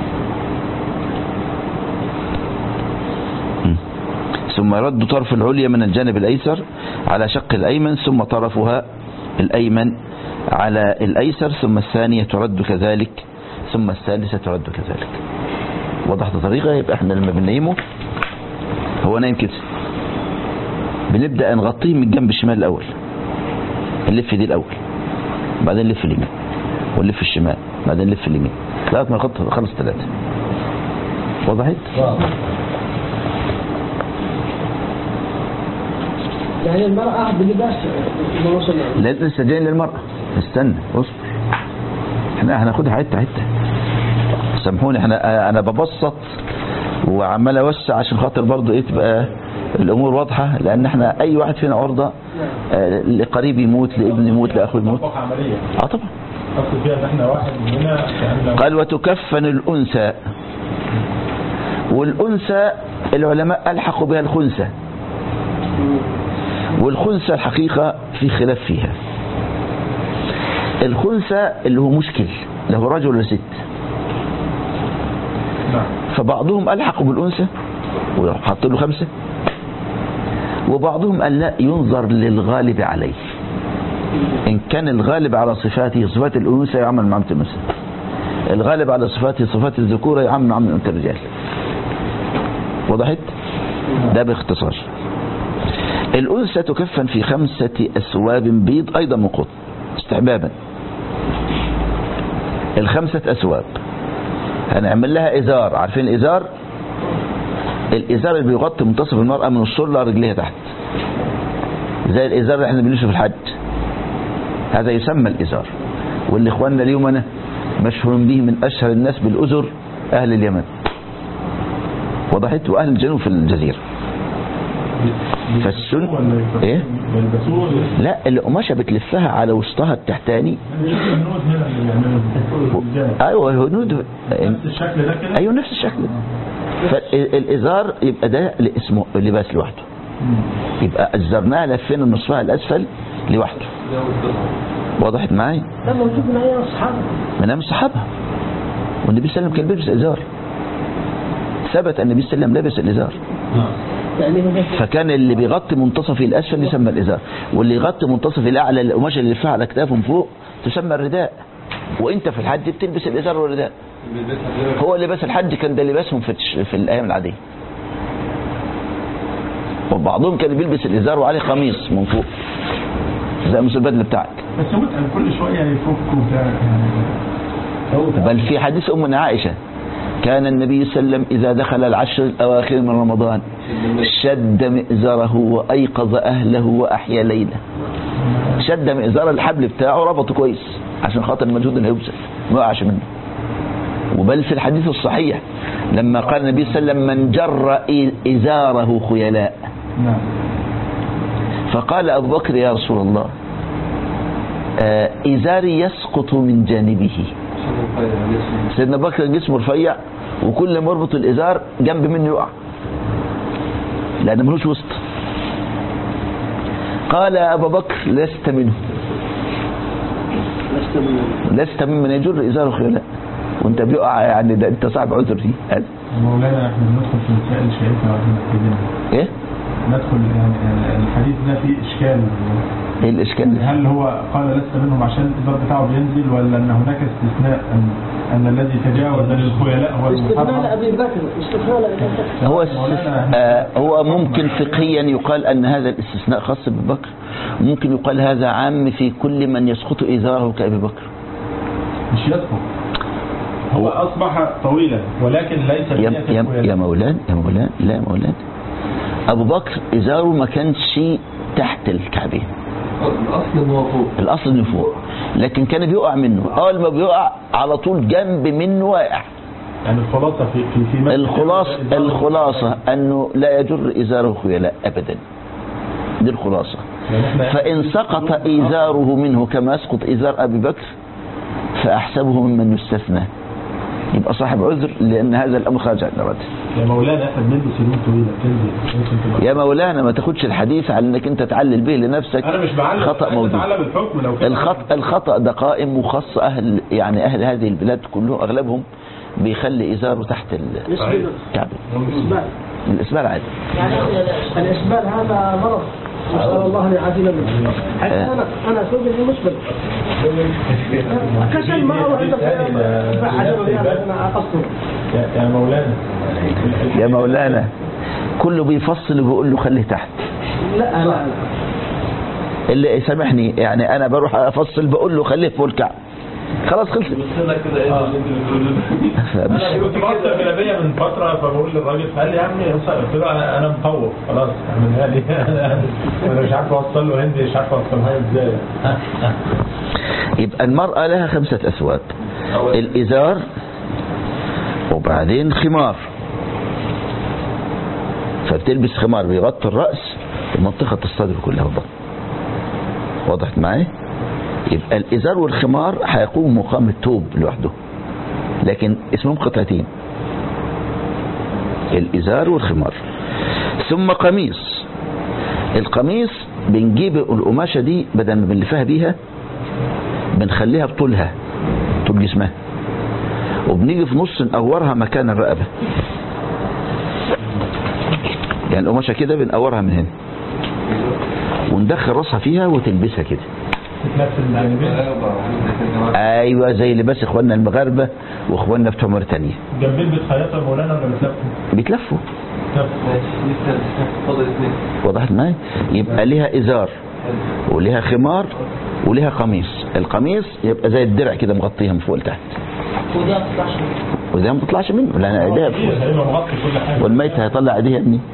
ثم يرد طرف العليا من الجانب الأيسر على شق الأيمن ثم طرفها الأيمن على الأيسر ثم الثانية ترد كذلك ثم الثالثة ترد كذلك وضحت الطريقة يبقى احنا لما بننيمه هو نايم كده بنبدأ نغطيه من الجنب الشمال الأول نلف دي الأول بعدين نلف اليمين ونلف الشمال بعدين نلف اليمين لغاية ما نغطي خلص ثلاثة وضحت يعني المرأة بلباس ما وصلنا لا لسه جاي للمرأة استنى اصبر احنا هناخدها حته حته سامحوني احنا انا ببسط وعمال اوسع عشان خاطر برضو ايه تبقى الامور واضحه لان احنا اي واحد فينا عرضه آه، لقريب يموت لابن يموت لاخو يموت طبق عملية اه طبعا أقصد فيها إن إحنا واحد مننا كأن قال وتكفن الأنثى والأنثى العلماء ألحقوا بها الخنثى والخنثى الحقيقة في خلاف فيها الخنثى اللي هو مشكل له رجل ولا ست نعم فبعضهم ألحقوا بالأنثى وحط له خمسة وبعضهم قال لا ينظر للغالب عليه إن كان الغالب على صفاته صفات الأنوثة يعمل معاملة الأنثى الغالب على صفاته صفات الذكورة يعمل معاملة الرجال وضحت؟ ده باختصار الأنثى تكفن في خمسة أسواب بيض أيضا من قطن استحبابا الخمسة أسواب هنعمل لها إزار عارفين الإزار الإزار اللي بيغطي منتصف المرأة من الصلة رجليها تحت زي الإزار اللي احنا بنلبسه في الحج هذا يسمى الإزار واللي إخواننا اليوم أنا مشهورين به من أشهر الناس بالأزر أهل اليمن وضحت وأهل الجنوب في الجزيرة فالسن ولا إيه يلبسوه ولا- لا القماشة بتلفها على وسطها التحتاني أنا شفت النود هنا اللي بيعملوا الرجال. أيوة الهنود نفس الشكل ده كده أيوة نفس الشكل فالإزار يبقى ده اسمه لباس لوحده مم. يبقى أزرناها لفينا نصفها الأسفل لوحده وضحت معايا ده موجود من أيام الصحابة من أيام الصحابة والنبي صلى الله عليه وسلم كان بيلبس إزار ثبت أن النبي صلى الله عليه وسلم لبس الإزار يعني هو فكان اللي بيغطي منتصف الأسفل يسمى الإزار واللي يغطي منتصف الأعلى القماشة اللي يلفها على كتافهم فوق تسمى الرداء وانت في الحج بتلبس الإزار والرداء هو لباس الحج كان ده لباسهم في, الش- في الأيام العادية وبعضهم كان بيلبس الإزار وعليه قميص من فوق زي مثل البدل بتاعك بس متعب كل شوية يفك وبتاع يعني بل في حديث أمنا عائشة كان النبي صلى الله عليه وسلم إذا دخل العشر الأواخر من رمضان شد مئزره وأيقظ أهله وأحيا ليله شد مئزر الحبل بتاعه ربطه كويس عشان خاطر المجهود اللي هيبذل ما يقعش منه وبل في الحديث الصحيح لما قال النبي صلى الله عليه وسلم من جر إ- إزاره خيلاء نعم فقال أبو بكر يا رسول الله آه، إزاري يسقط من جانبه سيدنا أبو بكر جسمه رفيع وكل ما يربط الإزار جنب منه يقع لأن ملوش وسط قال يا أبا بكر لست منه لست من لست ممن يجر إزاره خيلاء وانت بيقع يعني ده انت صعب عذر فيه هذا مولانا احنا بندخل في مسائل شايفها وعايزين نتكلم ايه ندخل يعني الحديث ده فيه اشكال ايه الاشكال ده؟ هل هو قال لست منهم عشان الإصدار بتاعه بينزل ولا ان هناك استثناء ان ان الذي تجاوز للخيلاء هو استثناء المحرم لأبي بكر استثناء لأبي بكر هو استث- آه، هو ممكن فقهيا يقال ان هذا الاستثناء خاص بابي بكر ممكن يقال هذا عام في كل من يسقط ازاره كابي بكر مش يسقط هو اصبح طويلا ولكن ليس يا, بنية يا, الخيلاء. يا مولان يا مولان لا يا مولان ابو بكر ازاره ما كانش تحت الكعبين الاصل ان هو فوق الاصل انه فوق لكن كان بيقع منه اول ما بيقع على طول جنب منه واقع يعني الخلاصة في في في مسألة الخلاصة الإزار- الخلاصة انه لا يجر ازاره خيلاء ابدا دي الخلاصة يعني إحنا- فإن سقط إزاره منه كما يسقط إزار أبي بكر فأحسبه ممن يستثنى يبقى صاحب عذر لأن هذا الأمر خارج عن إرادته يا مولانا احنا بنلبس هدوم طويلة تنزل ممكن تبقى يا مولانا ما تاخدش الحديث على انك انت تعلل به لنفسك انا مش بعلم خطأ أنا موجود بتعلم الحكم لو كان الخط الخطأ ده قائم وخاص أهل يعني أهل هذه البلاد كلهم أغلبهم بيخلي إزاره تحت يسبل الكعب إسبال الإسبال عادي يعني الإسبال هذا مرض نسأل الله أن يعافينا منه حتى أنا أنا ثوبي مسبل كسل ما أروح إلا في عجل أنا أقصر يا يا مولانا يا مولانا كله بيفصل وبيقول له خليه تحت لا لا لا. اللي سامحني يعني انا بروح افصل بقول له خليه فوق الكعب خلاص خلصت بص لك كده ايه اللي انت بتقوله ده؟ مش انا كنت بوصل جلابيه من فتره فبقول للراجل فقال لي يا عمي قلت له انا انا مطوف خلاص اعملها لي انا مش عارف اوصل له هندي مش عارف اوصلها له ازاي يبقى المرأة لها خمسة أثواب الإزار وبعدين خمار فبتلبس خمار بيغطي الرأس ومنطقة الصدر كلها والبطن وضحت معايا يبقى الإزار والخمار هيقوم مقام التوب لوحده لكن اسمهم قطعتين الإزار والخمار ثم قميص القميص بنجيب القماشة دي بدل ما بنلفها بيها بنخليها بطولها طول جسمها وبنيجي في نص نقورها مكان الرقبة يعني القماشة كده بنقورها من هنا وندخل راسها فيها وتلبسها كده تتلف الجانبين ايوه زي لباس اخواننا المغاربة واخواننا بتوع موريتانيا جنبين بتخيطوا يا مولانا ولا بتلفوا؟ بيتلفوا ماشي لسه فاضل اثنين وضحت معايا يبقى ليها ازار وليها خمار وليها قميص القميص يبقى زي الدرع كده مغطيها من فوق لتحت وده ما تطلعش وده ما بتطلعش منه لان ايديها فوق هيبقى مغطي كل حاجه والميت هيطلع ايديه يا ابني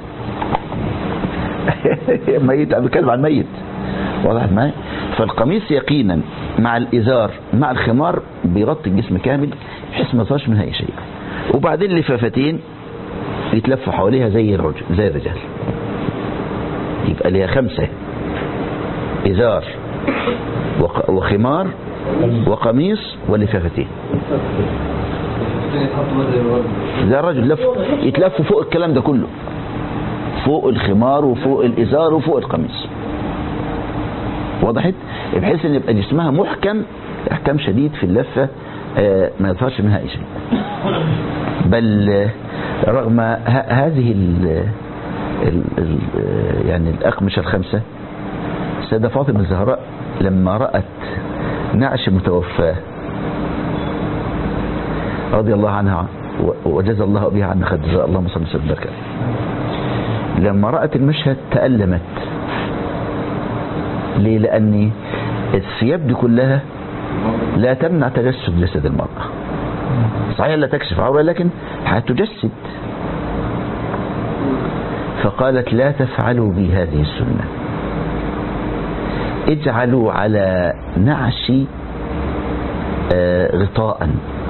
ميت انا بتكلم عن ميت وضحت معايا فالقميص يقينا مع الازار مع الخمار بيغطي الجسم كامل بحيث ما يظهرش منها اي شيء وبعدين لفافتين يتلفوا حواليها زي الرجل زي الرجال يبقى ليها خمسه ازار وق- وخمار وقميص ولفافتين الثاني يتحط زي الورد زي الرجل لف يتلف فوق الكلام ده كله فوق الخمار وفوق الازار وفوق القميص وضحت بحيث ان يبقى جسمها محكم احكام شديد في اللفه آه، ما يظهرش منها اي شيء بل آه، رغم ه- هذه ال ال ال يعني الاقمشه الخمسه السيده فاطمه الزهراء لما رات نعش متوفاه رضي الله عنها و- وجزى الله بها عنا خير جزاء اللهم صل وسلم وبارك عليه. لما رأت المشهد تألمت ليه لأن الثياب دي كلها لا تمنع تجسد جسد المرأة صحيح لا تكشف عورة لكن هتجسد فقالت لا تفعلوا بي هذه السنة اجعلوا على نعشي آه، غطاء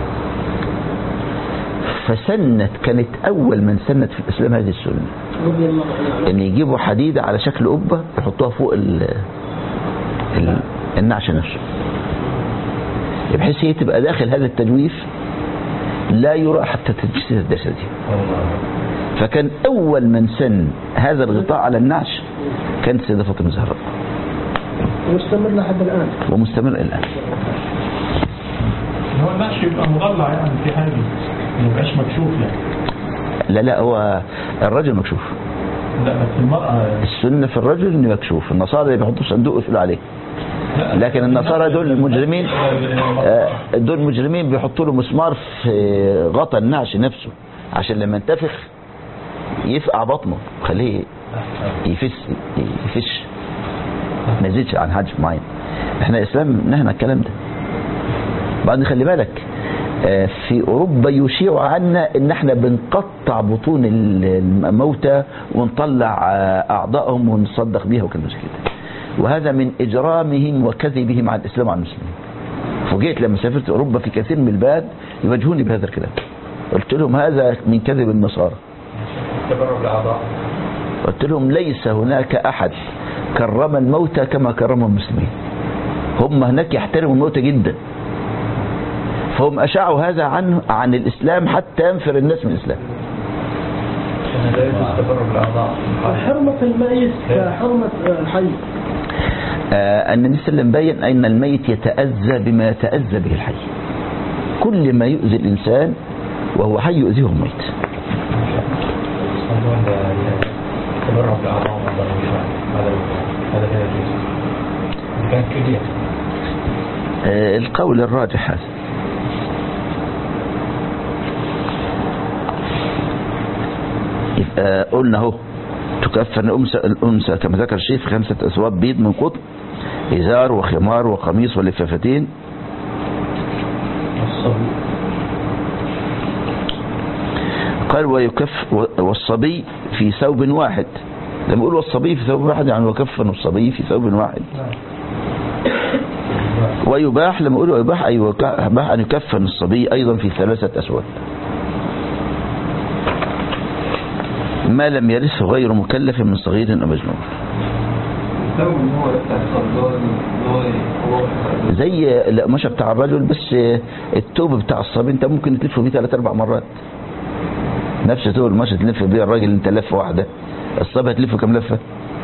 فسنت كانت أول من سنت في الإسلام هذه السنة رضي الله عنه ان يجيبوا حديدة على شكل قبة يحطوها فوق ال ال النعش نفسه بحيث هي تبقى داخل هذا التجويف لا يرى حتى تجسيد الجسد فكان أول من سن هذا الغطاء على النعش كانت السيدة فاطمة الزهراء ومستمر لحد الآن ومستمر إلى الآن هو النقش يبقى مضلع يعني في حاجه ما يبقاش مكشوف يعني لا لا هو الرجل مكشوف لا بس المرأة السنة في الرجل انه مكشوف النصارى اللي بيحطوا صندوق يقفلوا عليه لكن النصارى دول المجرمين آه، دول مجرمين بيحطوا له مسمار في غطا النعش نفسه عشان لما ينتفخ يفقع بطنه خليه يفش يفش ما يزيدش عن حجم معين احنا الاسلام نهنا الكلام ده بعدين خلي بالك آه، في اوروبا يشيع عنا ان احنا بنقطع بطون الموتى ونطلع آه، اعضائهم ونصدق بيها وكلام زي كده وهذا من اجرامهم وكذبهم على الاسلام وعلى المسلمين فوجئت لما سافرت اوروبا في كثير من البلاد يواجهوني بهذا الكلام قلت لهم هذا من كذب النصارى تبرع بالاعضاء قلت لهم ليس هناك احد كرم الموتى كما كرم المسلمين هم هناك يحترموا الموتى جدا فهم اشاعوا هذا عن عن الاسلام حتى ينفر الناس من الاسلام لا يجوز التبرع بالاعضاء حرمة الميت كحرمة الحي آه ان النبي صلى الله عليه وسلم بين ان الميت يتاذى بما يتاذى به الحي كل ما يؤذي الانسان وهو حي يؤذيه الميت التبرع بالاعضاء والضرر هذا هذا لا يجوز كان كبير آه القول الراجح هذا يبقى قلنا اهو تكفن الأنثى الأنثى كما ذكر الشيخ في خمسة أثواب بيض من قطن إزار وخمار وقميص ولفافتين قال ويكف والصبي في ثوب واحد لما يقول والصبي في ثوب واحد يعني وكفن الصبي في ثوب واحد ويباح لما يقول ويباح أي يباح أن يكفن الصبي أيضا في ثلاثة أسود ما لم يرث غير مكلف من صغير أو مجنون لو ان هو يفتح صدان ان هو هو زي القماشه بتاع الرجل بس التوب بتاع الصبي انت ممكن تلفه بيه ثلاث اربع مرات نفس توب القماشه تلف بيه الراجل انت لفه واحده الصبي هتلفه كام لفه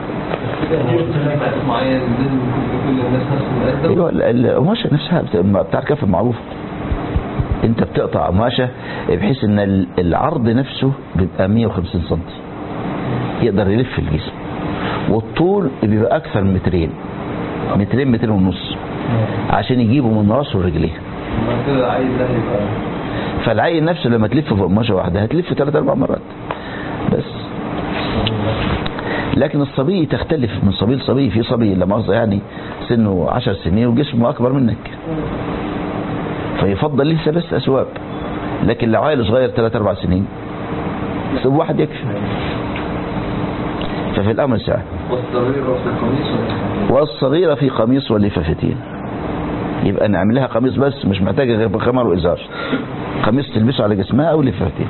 مقاس معين لازم يكون لكل الناس نفس المقدم ايوه ال- القماشه نفسها بت- بتاع الكف معروف انت بتقطع قماشه بحيث ان ال- العرض نفسه بيبقى 150 سم يقدر يلف الجسم والطول بيبقى اكثر من مترين مترين مترين ونص عشان يجيبه من راسه لرجليه بعد كده عايز ده يبقى فالعين نفسه لما تلف في قماشه واحده هتلف ثلاث اربع مرات بس لكن الصبي تختلف من صبي لصبي في صبي لا مؤاخذه يعني سنه 10 سنين وجسمه اكبر منك فيفضل لسه بس اسواب لكن لو عيل صغير 3 4 سنين ثوب واحد يكفي ففي الامر ساعه والصغير في القميص ولا والصغيرة في قميص ولفافتين يبقى نعملها قميص بس مش محتاجة غير بخمر وإزار قميص تلبسه على جسمها أو لفافتين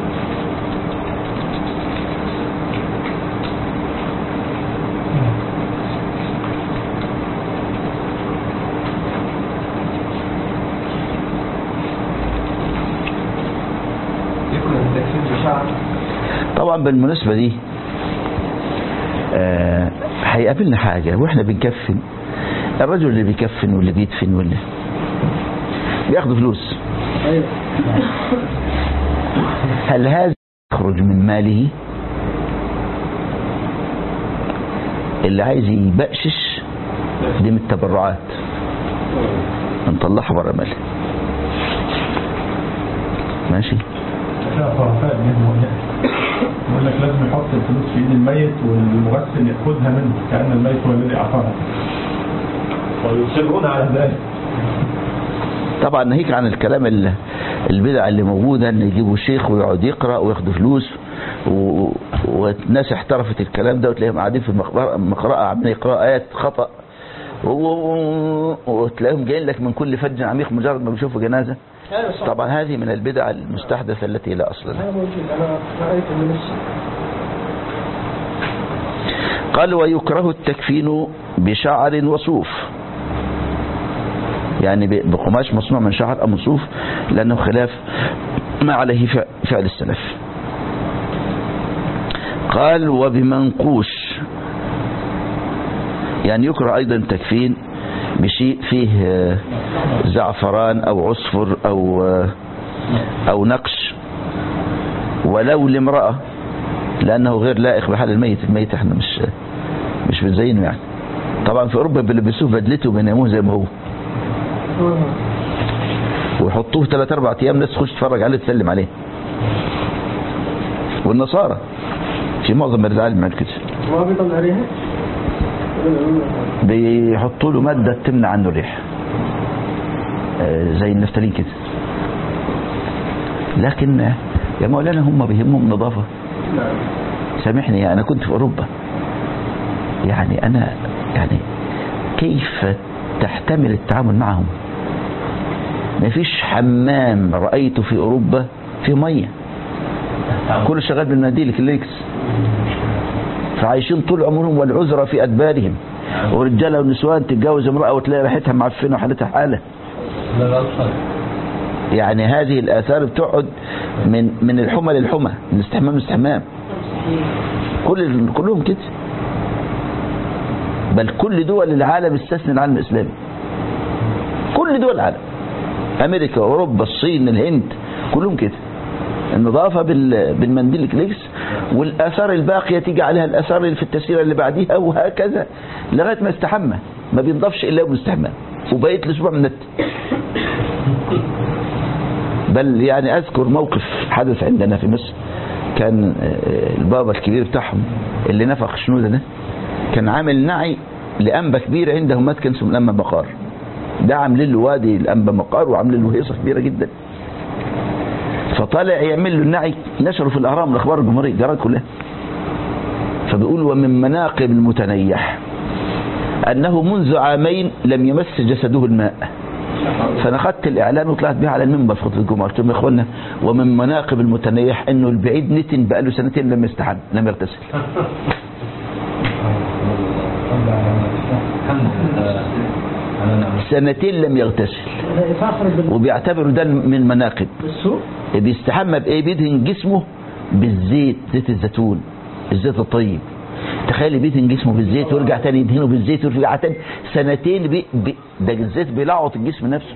يكون التكفير بشعر طبعا بالمناسبة دي آه، هيقابلنا حاجة واحنا بنكفن الرجل اللي بيكفن واللي بيدفن واللي بياخدوا فلوس ايوه هل هذا يخرج من ماله اللي عايز يبقشش دي من التبرعات نطلعها بره ماله ماشي فيها خرافات منه يقول لك لازم يحط الفلوس في ايد الميت والمغسل ياخذها منه كان الميت هو الذي اعطاها ويصرون على ذلك طبعا ناهيك عن الكلام ال- البدع اللي موجوده ان يجيبوا شيخ ويقعد يقرا وياخدوا فلوس و... والناس احترفت الكلام ده وتلاقيهم قاعدين في المقبرة- المقرأة عاملين يقرأوا آيات خطأ و... وتلاقيهم جايين لك من كل فج عميق مجرد ما بيشوفوا جنازة ايوه صح طبعا هذه من البدع المستحدثة التي لا أصل لها هذا موجود انا رايت من نفسي قال ويكره التكفين بشعر وصوف يعني ب- بقماش مصنوع من شعر أو من صوف لأنه خلاف ما عليه فع- فعل السلف قال وبمنقوش يعني يكره أيضا التكفين بشيء فيه آه، زعفران أو عصفر أو آه، أو نقش ولو لامرأة لأنه غير لائق بحال الميت الميت احنا مش مش بنزينه يعني طبعا في أوروبا بيلبسوه بدلته وبيناموه زي ما هو ويحطوه ثلاث أربع أيام ناس تخش تتفرج عليه تسلم عليه والنصارى في معظم بلاد العالم عمل كده ما بيطلع ريحه بيحطوا له مادة تمنع عنه الريح آه، زي النفتالين كده لكن آه، يا مولانا هم بيهمهم نظافة نعم سامحني أنا كنت في أوروبا يعني أنا يعني كيف تحتمل التعامل معهم ما فيش حمام رأيته في أوروبا في مية كل شغال بالمناديل كليكس فعايشين طول عمرهم والعذرة في أدبارهم ورجالة ونسوان تتجوز امرأة وتلاقي ريحتها معفنة وحالتها حالة لا الأصل يعني هذه الآثار بتقعد من من الحمى للحمى من استحمام لاستحمام كل كلهم كده بل كل دول العالم استثنى العالم الإسلامي كل دول العالم أمريكا أوروبا الصين الهند كلهم كده النظافة بال- بالمنديل كليكس والآثار الباقية تيجي عليها الآثار اللي في التسيرة اللي بعديها وهكذا لغاية ما يستحمى ما بينضفش إلا يوم الاستحمام وبقيت الأسبوع من النت بل يعني أذكر موقف حدث عندنا في مصر كان آه، البابا الكبير بتاعهم اللي نفخ شنودة ده كان عامل نعي لأنبا كبير عندهم مات كان اسمه الأنبا بقار ده عاملين له وادي الانبا مقار وعاملين له هيصه كبيره جدا فطالع يعمل له النعي نشره في الاهرام الاخبار الجمهوريه الجرائد كلها فبيقول ومن مناقب المتنيح انه منذ عامين لم يمس جسده الماء فانا خدت الاعلان وطلعت بيه على المنبر في خطبه الجمعه قلت لهم يا اخوانا ومن مناقب المتنيح انه البعيد نتن بقاله سنتين لم يستحم لم يغتسل الحمد لله على نعمة سنتين لم يغتسل فاخر بال- وبيعتبروا ده من مناقب بالسوق بيستحمى بايه بيدهن جسمه بالزيت زيت الزيتون الزيت الطيب تخيل بيدهن جسمه بالزيت ويرجع تاني يدهنه بالزيت ويرجع تاني سنتين بي بي ده الزيت بيلعط الجسم نفسه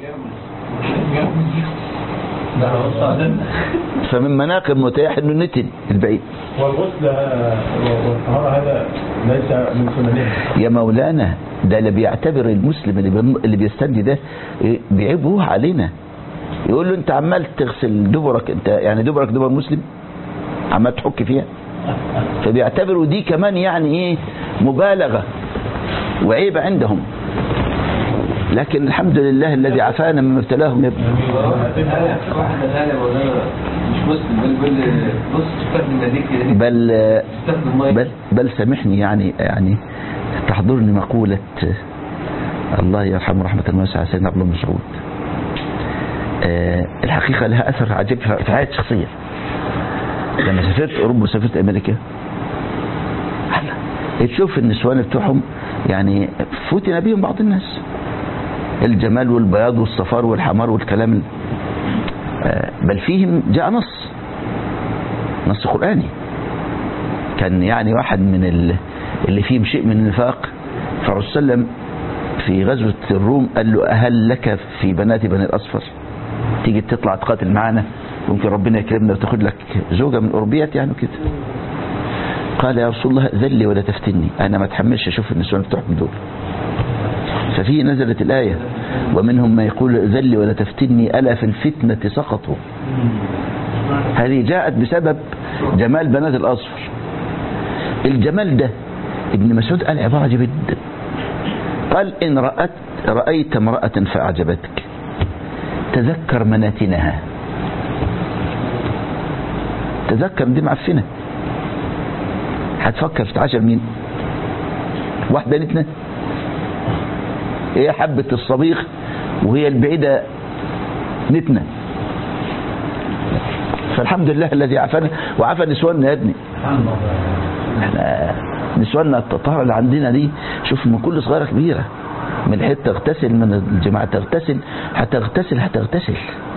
ده وصل فمن مناقب متاح انه نتن البعيد والغسل آه، والطهارة هذا ليس من سننها يا مولانا ده اللي بيعتبر المسلم اللي بيم- اللي بيستنجي ده إيه، بيعيبوه علينا يقول له انت عمال تغسل دبرك انت يعني دبرك دبر مسلم عمال تحك فيها فبيعتبروا دي كمان يعني ايه مبالغة وعيب عندهم لكن الحمد لله الذي عافانا مما ابتلاهم يا ابني واحدة ثانية مولانا مش مسلم بل بل بص تستخدم يديك كده بل تستخدم مية بل بل سامحني يعني يعني تحضرني مقولة الله يرحمه رحمة واسعة سيدنا عبد الله بن مسعود آه، الحقيقة لها أثر عجيب في في حياتي الشخصية لما سافرت أوروبا وسافرت أمريكا هلا، تشوف النسوان بتوعهم يعني فتن بهم بعض الناس الجمال والبياض والصفار والحمار والكلام ال- آه، بل فيهم جاء نص نص قرآني كان يعني واحد من ال- اللي فيهم شيء من النفاق فالرسول صلى الله عليه وسلم في غزوة الروم قال له أهل لك في بنات بني الأصفر تيجي تطلع تقاتل معانا ممكن ربنا يكرمنا وتاخد لك زوجة من أوروبيات يعني كده قال يا رسول الله ذلي ولا تفتني أنا ما اتحملش أشوف النسوان بتوعكم دول ففي نزلت الآية ومنهم ما يقول ذلي ولا تفتني ألا في الفتنة سقطوا هذه جاءت بسبب جمال بنات الأصفر الجمال ده ابن مسعود قال عبارة عجيبة جدا قال إن رأت رأيت امرأة فأعجبتك تذكر مناتنها تذكر دي معفنة هتفكر تتعاشر مين واحدة نتنة هي حبة الصبيغ وهي البعيدة نتنة فالحمد لله الذي عافانا وعافى نسواننا يا ابني احنا نسواننا الطهارة اللي عندنا دي شوف من كل صغيرة كبيرة من حته تغتسل من الجماعة تغتسل هتغتسل هتغتسل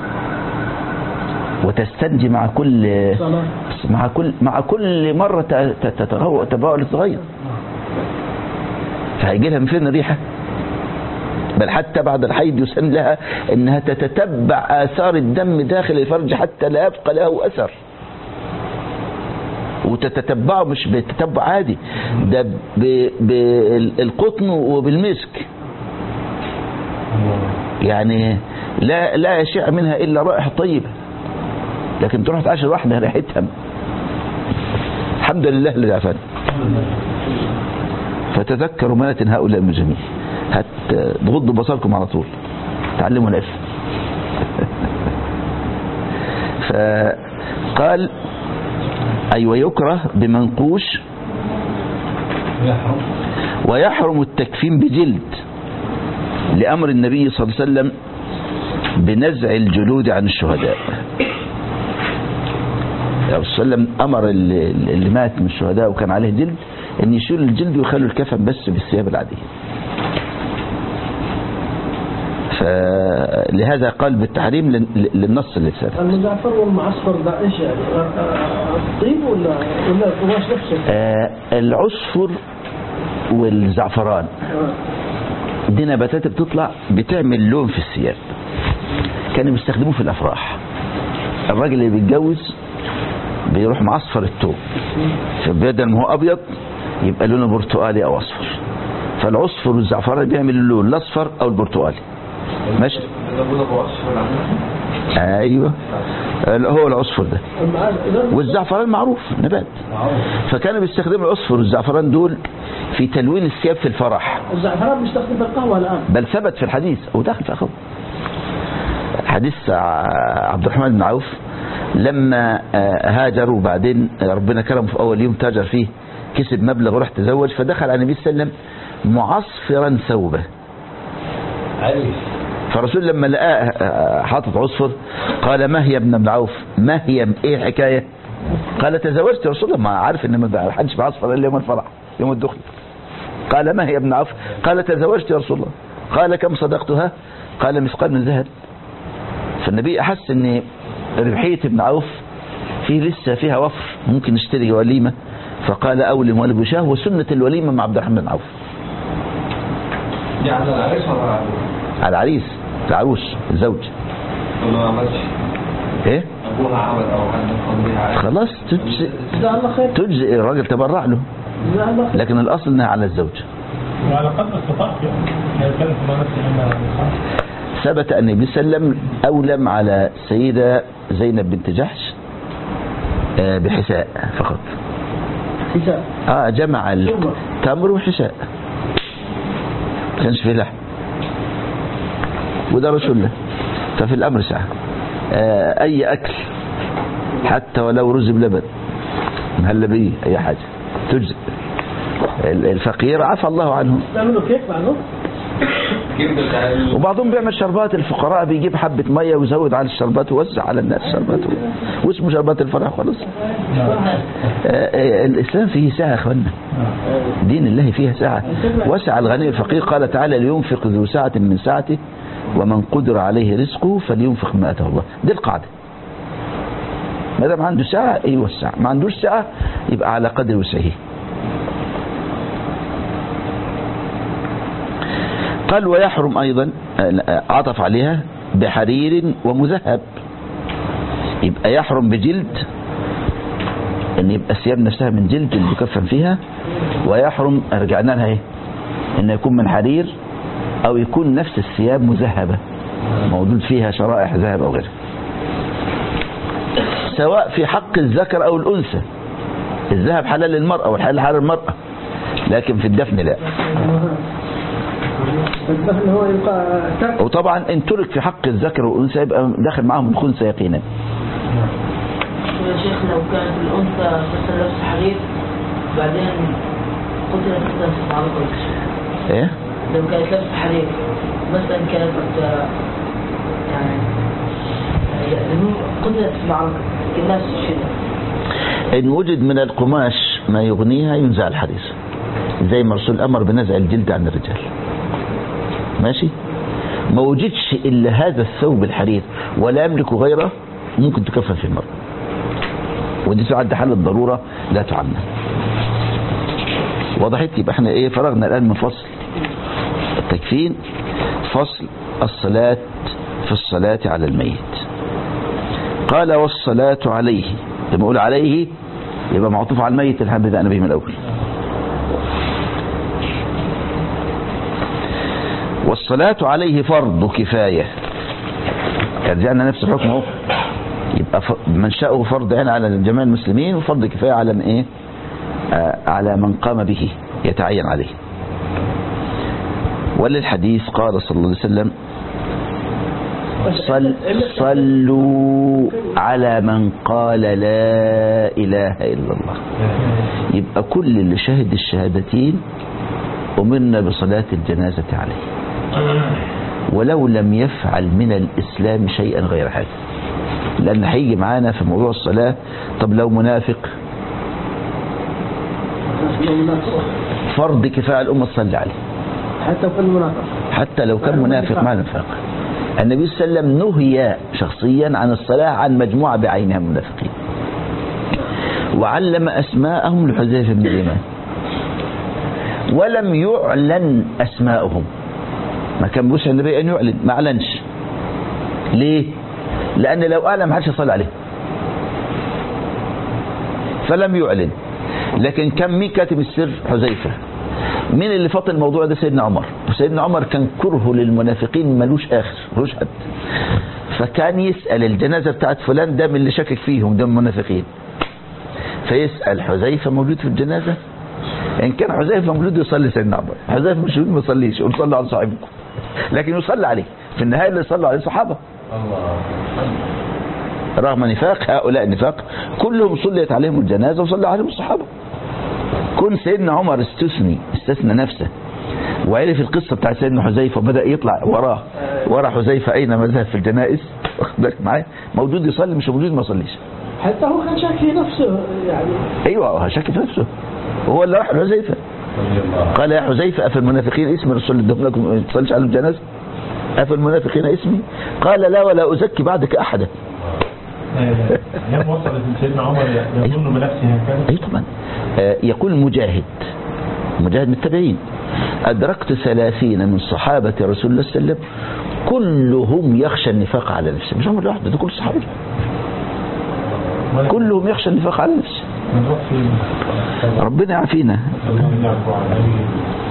وتستنجي مع كل صلاة مع كل مع كل مرة ت- ت- تتغو- تبول صغير فهيجي لها من فين الريحة بل حتى بعد الحيض يسن لها انها تتتبع اثار الدم داخل الفرج حتى لا يبقى له اثر وتتتبعه مش بتتبع عادي ده ب- بالقطن وبالمسك يعني لا لا يشع منها الا رائحه طيبه لكن تروح تعاشر واحده ريحتها الحمد لله الذي عافانا فتذكروا منات هؤلاء المجرمين هت تغضوا بصركم على طول تعلموا العلم فقال أي ويكره بمنقوش يحرم ويحرم التكفين بجلد لأمر النبي صلى الله عليه وسلم بنزع الجلود عن الشهداء الرسول صلى الله عليه وسلم أمر اللي, اللي مات من الشهداء وكان عليه جلد أن يشيل الجلد ويخلوا الكفن بس بالثياب العادية فلهذا قال بالتحريم لل- للنص اللي سابق المزعفر والمعصفر ده ايش يعني؟ آه، آه، الطين ولا ولا القماش نفسه؟ آه، العصفر والزعفران آه. دي نباتات بتطلع بتعمل لون في الثياب كانوا بيستخدموه في الافراح الراجل اللي بيتجوز بيروح معصفر التوب فبدل ما هو ابيض يبقى لونه برتقالي او اصفر فالعصفر والزعفران بيعمل اللون الاصفر او البرتقالي ماشي ده بقول ابو اصفر عنه ايوه هو العصفر ده المعاز- إذا- والزعفران معروف نبات فكانوا بيستخدموا العصفر والزعفران دول في تلوين الثياب في الفرح الزعفران بيستخدم في القهوة الآن بل ثبت في الحديث هو داخل في أخوه حديث ع- عبد الرحمن بن عوف لما آه، هاجر وبعدين ربنا كرمه في أول يوم تاجر فيه كسب مبلغ وراح تزوج فدخل على النبي صلى الله عليه وسلم معصفرا ثوبه عريس فالرسول لما لقاه آه، حاطط عصفر قال ما هي يا ابن ابن عوف ما هي ايه الحكايه قال تزوجت يا رسول الله ما عارف ان ما حدش بعصفر الا يوم الفرح يوم الدخل قال ما هي يا ابن عوف قال تزوجت يا رسول الله قال كم صدقتها قال مثقال من ذهب فالنبي احس ان ربحيه ابن عوف فيه لسه فيها وفر ممكن نشتري وليمه فقال اولم ولد شاه وسنه الوليمه مع عبد الرحمن بن عوف دي على العريس ولا على على العريس العروس الزوج ولا ما عملش ايه ابوها عمل او حد قام بيها عادي. خلاص تجزئ جزاه الله خير تجزئ الراجل تبرع له جزاه الله خير لكن الاصل انها على الزوج وعلى قدر استطاعته يعني يتكلم في معنى الكلام ثبت ان النبي صلى الله عليه وسلم اولم على سيده زينب بنت جحش آه، بحساء فقط حساب اه جمع التمر وحساء ما كانش فيه لحم وده رسول الله ففي الامر سعه آه اي اكل حتى ولو رز بلبن مهلبيه اي حاجه تجزئ ال- الفقير عفى الله عنه تعملوا كيف بعده كيف بتعمل وبعضهم بيعمل شربات الفقراء بيجيب حبة مية ويزود على الشربات ويوزع على الناس شربات واسمه شربات الفرح خلاص آه، آه، الإسلام فيه سعة يا أخوانا دين الله فيها سعة وسع الغني الفقير قال تعالى لينفق ذو سعة من سعته ومن قدر عليه رزقه فلينفق ما آتاه الله دي القاعدة ما دام عنده سعة يوسع ما عندوش سعة يبقى على قدر وسعه قال ويحرم أيضا آه، عطف عليها بحرير ومذهب يبقى يحرم بجلد ان يبقى الثياب نفسها من جلد اللي يكفن فيها ويحرم رجعنا لها ايه ان يكون من حرير او يكون نفس الثياب مذهبة موجود فيها شرائح ذهب او غيره سواء في حق الذكر او الانثى الذهب حلال للمرأة والحلال حلال للمرأة لكن في الدفن لا الدفن هو يبقى ترك وطبعا ان ترك في حق الذكر والانثى يبقى داخل معاهم الخنثى يقينا يا شيخ لو كانت الأنثى مثلا لابسة حرير بعدين قتلت مثلا في معركة ولا شيء ايه لو كانت لابسة حرير مثلا كانت آه، يعني يعني قتلت في معركة الناس شيء ان وجد من القماش ما يغنيها ينزع الحرير زي ما الرسول امر بنزع الجلد عن الرجال ماشي ما وجدش الا هذا الثوب الحرير ولا يملك غيره ممكن تكفن في المرأة ودي تعد حالة ضرورة لا تعمل وضحت يبقى احنا ايه فرغنا الان من فصل التكفين فصل الصلاة في الصلاة على الميت قال والصلاة عليه لما اقول عليه يبقى معطوف على الميت اللي احنا بدأنا به من الاول والصلاة عليه فرض كفاية رجعنا نفس الحكم اهو يبقى ف- منشأه فرض عين على جميع المسلمين وفرض كفاية على من ايه آه على من قام به يتعين عليه وللحديث قال صلى الله عليه وسلم صل صلوا على من قال لا إله إلا الله يبقى كل اللي شهد الشهادتين أمرنا بصلاة الجنازة عليه ولو لم يفعل من الإسلام شيئا غير هذا لأن هيجي معانا في موضوع الصلاة طب لو منافق فرض كفاية على الأمة تصلي عليه حتى في المناطق حتى لو كان منافق مع النفاق النبي صلى الله عليه وسلم نهي شخصيا عن الصلاة عن مجموعة بعينها من المنافقين وعلم أسماءهم لحذيفة بن اليمان ولم يعلن أسماءهم ما كان بوسع النبي أن يعلن ما أعلنش ليه لأن لو أعلن ما حدش يصلي عليه فلم يعلن لكن كان مين كاتب السر حذيفة مين اللي فاط الموضوع ده سيدنا عمر وسيدنا عمر كان كره للمنافقين ملوش آخر ملوش حد فكان يسأل الجنازة بتاعت فلان ده من اللي شاكك فيهم ده من المنافقين فيسأل حذيفة موجود في الجنازة إن كان حذيفة مولود يصلي سيدنا عمر حذيفة مش مولود ما يصليش يقول صلوا على صاحبكم لكن يصلي عليه في النهاية اللي صلوا عليه صحابة الله رغم نفاق هؤلاء النفاق كلهم صليت عليهم الجنازة وصلى عليهم الصحابة كن سيدنا عمر استثني استثنى نفسه وعرف القصة بتاع سيدنا حذيفة وبدأ يطلع وراه ورا حذيفة أين ما ذهب في الجنائز واخد بالك معايا موجود يصلي مش موجود ما يصليش حتى هو كان شاك في نفسه يعني ايوه هو شك في نفسه هو اللي راح لحذيفة رضي الله قال يا حذيفة أفي المنافقين اسمي رسول ادهم لكم ما تصليش على الجنازة أفي المنافقين اسمي قال لا ولا أزكي بعدك أحدا ايام وصلت سيدنا عمر يظن بنفسه هكذا أي طبعا آه، يقول مجاهد مجاهد من التابعين أدركت ثلاثين من صحابة رسول الله صلى الله عليه وسلم كلهم يخشى النفاق على نفسه مش عمر لوحده ده كل الصحابة كلهم يخشى النفاق على نفسه نروح فين ربنا يعافينا الله يعفو عليه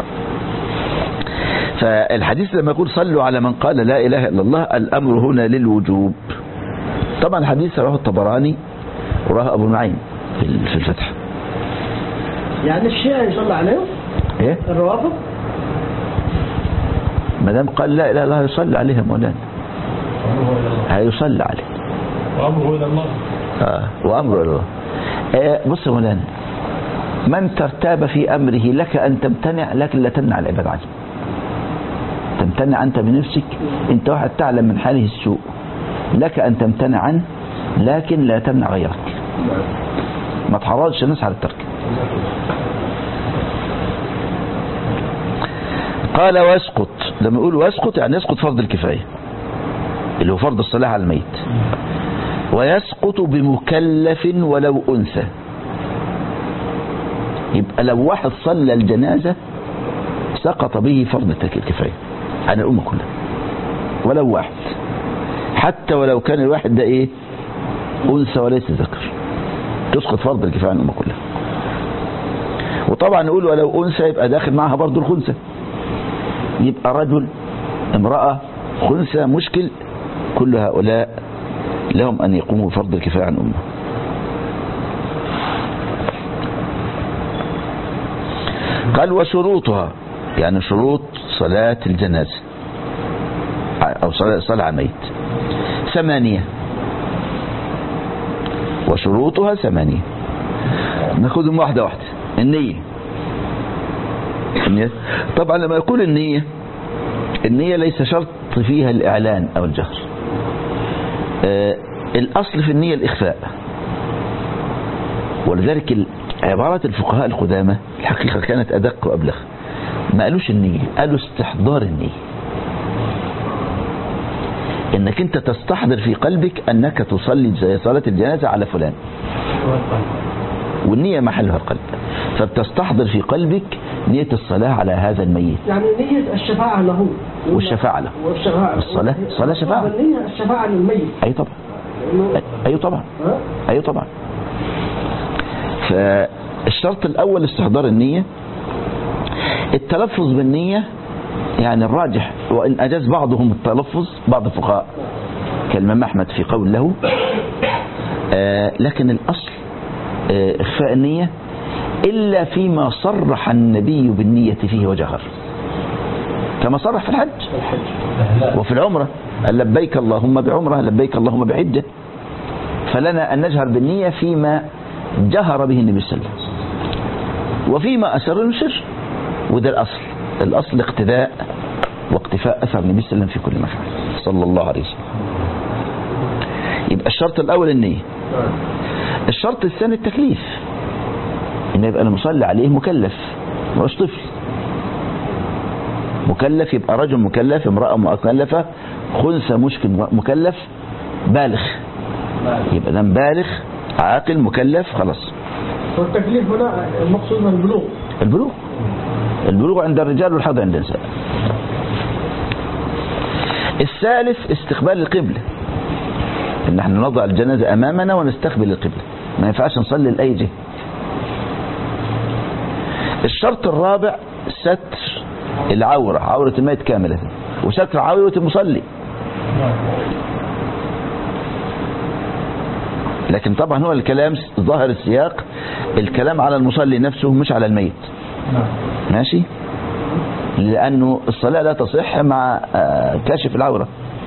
فالحديث لما يقول صلوا على من قال لا إله إلا الله الأمر هنا للوجوب طبعا الحديث رواه الطبراني وراه أبو نعيم في في الفتح يعني الشيعة يصلى عليهم إيه الروافض ما دام قال لا إله إلا الله يصلي عليه مولانا أمره إلى الله هيصلي عليه وأمره إلى الله آه وأمره إلى الله آه بص يا مولانا من ترتاب في أمره لك أن تمتنع لكن لا تمنع العباد عنه تمتنع أنت بنفسك أنت واحد تعلم من حاله السوء لك أن تمتنع عنه لكن لا تمنع غيرك ما تحرضش الناس على الترك قال واسقط لما يقول واسقط يعني يسقط فرض الكفاية اللي هو فرض الصلاة على الميت ويسقط بمكلف ولو أنثى يبقى لو واحد صلى الجنازة سقط به فرض الكفاية عن الأمة كلها ولو واحد حتى ولو كان الواحد ده ايه أنثى وليس ذكر تسقط فرض الكفاية عن الأمة كلها وطبعا نقول ولو أنثى يبقى داخل معها برضو الخنثى يبقى رجل امرأة خنثى مشكل كل هؤلاء لهم أن يقوموا بفرض الكفاية عن الأمة قال وشروطها يعني شروط صلاة الجنازة أو صلاة صلاة على الميت ثمانية وشروطها ثمانية ناخدهم واحدة واحدة النية النية طبعا لما يقول النية النية ليس شرط فيها الإعلان أو الجهر آه الأصل في النية الإخفاء ولذلك ال- عبارات الفقهاء القدامى الحقيقة كانت أدق وأبلغ ما قالوش النية قالوا استحضار النية انك انت تستحضر في قلبك انك تصلي زي صلاة الجنازة على فلان والنية محلها القلب فبتستحضر في قلبك نية الصلاة على هذا الميت يعني نية الشفاعة له والشفاعة له والشفاعة الصلاة الصلاة شفاعة النية الشفاعة للميت اي طبعا لأنه- اي طبعا ها؟ اي طبعا فالشرط الاول استحضار النية التلفظ بالنية يعني الراجح وان اجاز بعضهم التلفظ بعض الفقهاء كالامام احمد في قول له آه لكن الاصل آه اخفاء النية الا فيما صرح النبي بالنية فيه وجهر كما صرح في الحج وفي العمرة قال لبيك اللهم بعمرة لبيك اللهم بحجة فلنا أن نجهر بالنية فيما جهر به النبي صلى الله عليه وسلم وفيما أسر نسر وده الأصل الأصل اقتداء واقتفاء أثر النبي صلى الله عليه وسلم في كل مكان صلى الله عليه وسلم يبقى الشرط الأول النية الشرط الثاني التكليف إن يبقى المصلي عليه مكلف مش طفل مكلف يبقى رجل مكلف امرأة مكلفة خنثى مشكل مكلف بالغ يبقى ده بالغ عاقل مكلف خلاص والتكليف هنا المقصود من البلوغ البلوغ البلوغ عند الرجال والحظ عند النساء الثالث استقبال القبلة ان احنا نضع الجنازة امامنا ونستقبل القبلة ما ينفعش نصلي لأي جهة الشرط الرابع ستر العورة عورة الميت كاملة وستر عورة المصلي لكن طبعا هو الكلام ظاهر السياق الكلام على المصلي نفسه مش على الميت نعم ماشي لأنه الصلاة لا تصح مع آه، كشف العورة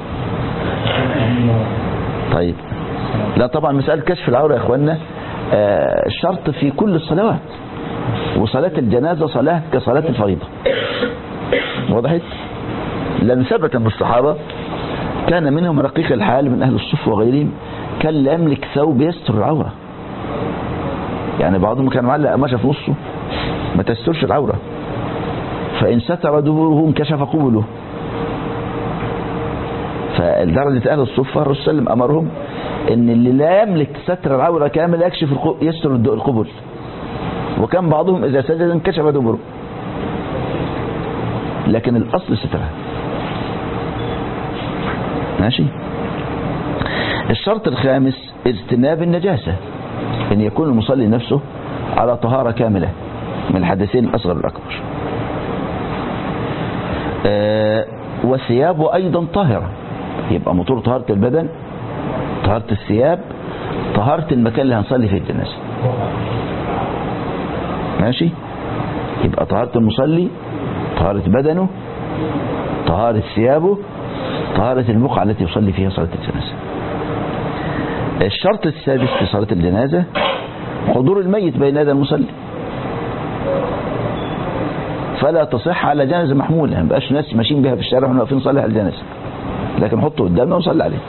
طيب لا طبعا مسألة كشف العورة يا اخوانا آه، شرط في كل الصلوات وصلاة الجنازة صلاة كصلاة الفريضة وضحت لأن ثبت أن الصحابة كان منهم رقيق الحال من أهل الصف وغيرهم كان لا يملك ثوب يستر العورة يعني بعضهم كان معلق قماشة في نصه ما تسترش العورة فإن ستر دبره انكشف قبله فلدرجة أهل الصفة الرسول صلى الله عليه وسلم أمرهم إن اللي لا يملك ستر العورة كامل يكشف الق- يستر الد- القبل وكان بعضهم إذا سجد انكشف دبره لكن الأصل سترها ماشي الشرط الخامس اجتناب النجاسة أن يكون المصلي نفسه على طهارة كاملة من الحدثين الأصغر والأكبر آه، وثيابه أيضا طاهرة يبقى مطور طهارة البدن طهارة الثياب طهارة المكان اللي هنصلي فيه الجنازة ماشي يبقى طهارة المصلي طهارة بدنه طهارة ثيابه طهارة البقعة التي يصلي فيها صلاة الجنازة الشرط السادس في صلاة الجنازة حضور الميت بين يدي المصلي فلا تصح على جنازة محمولة ما بقاش ناس ماشيين بها في الشارع واحنا واقفين نصلي على الجنازة لكن حطه قدامنا ونصلي عليه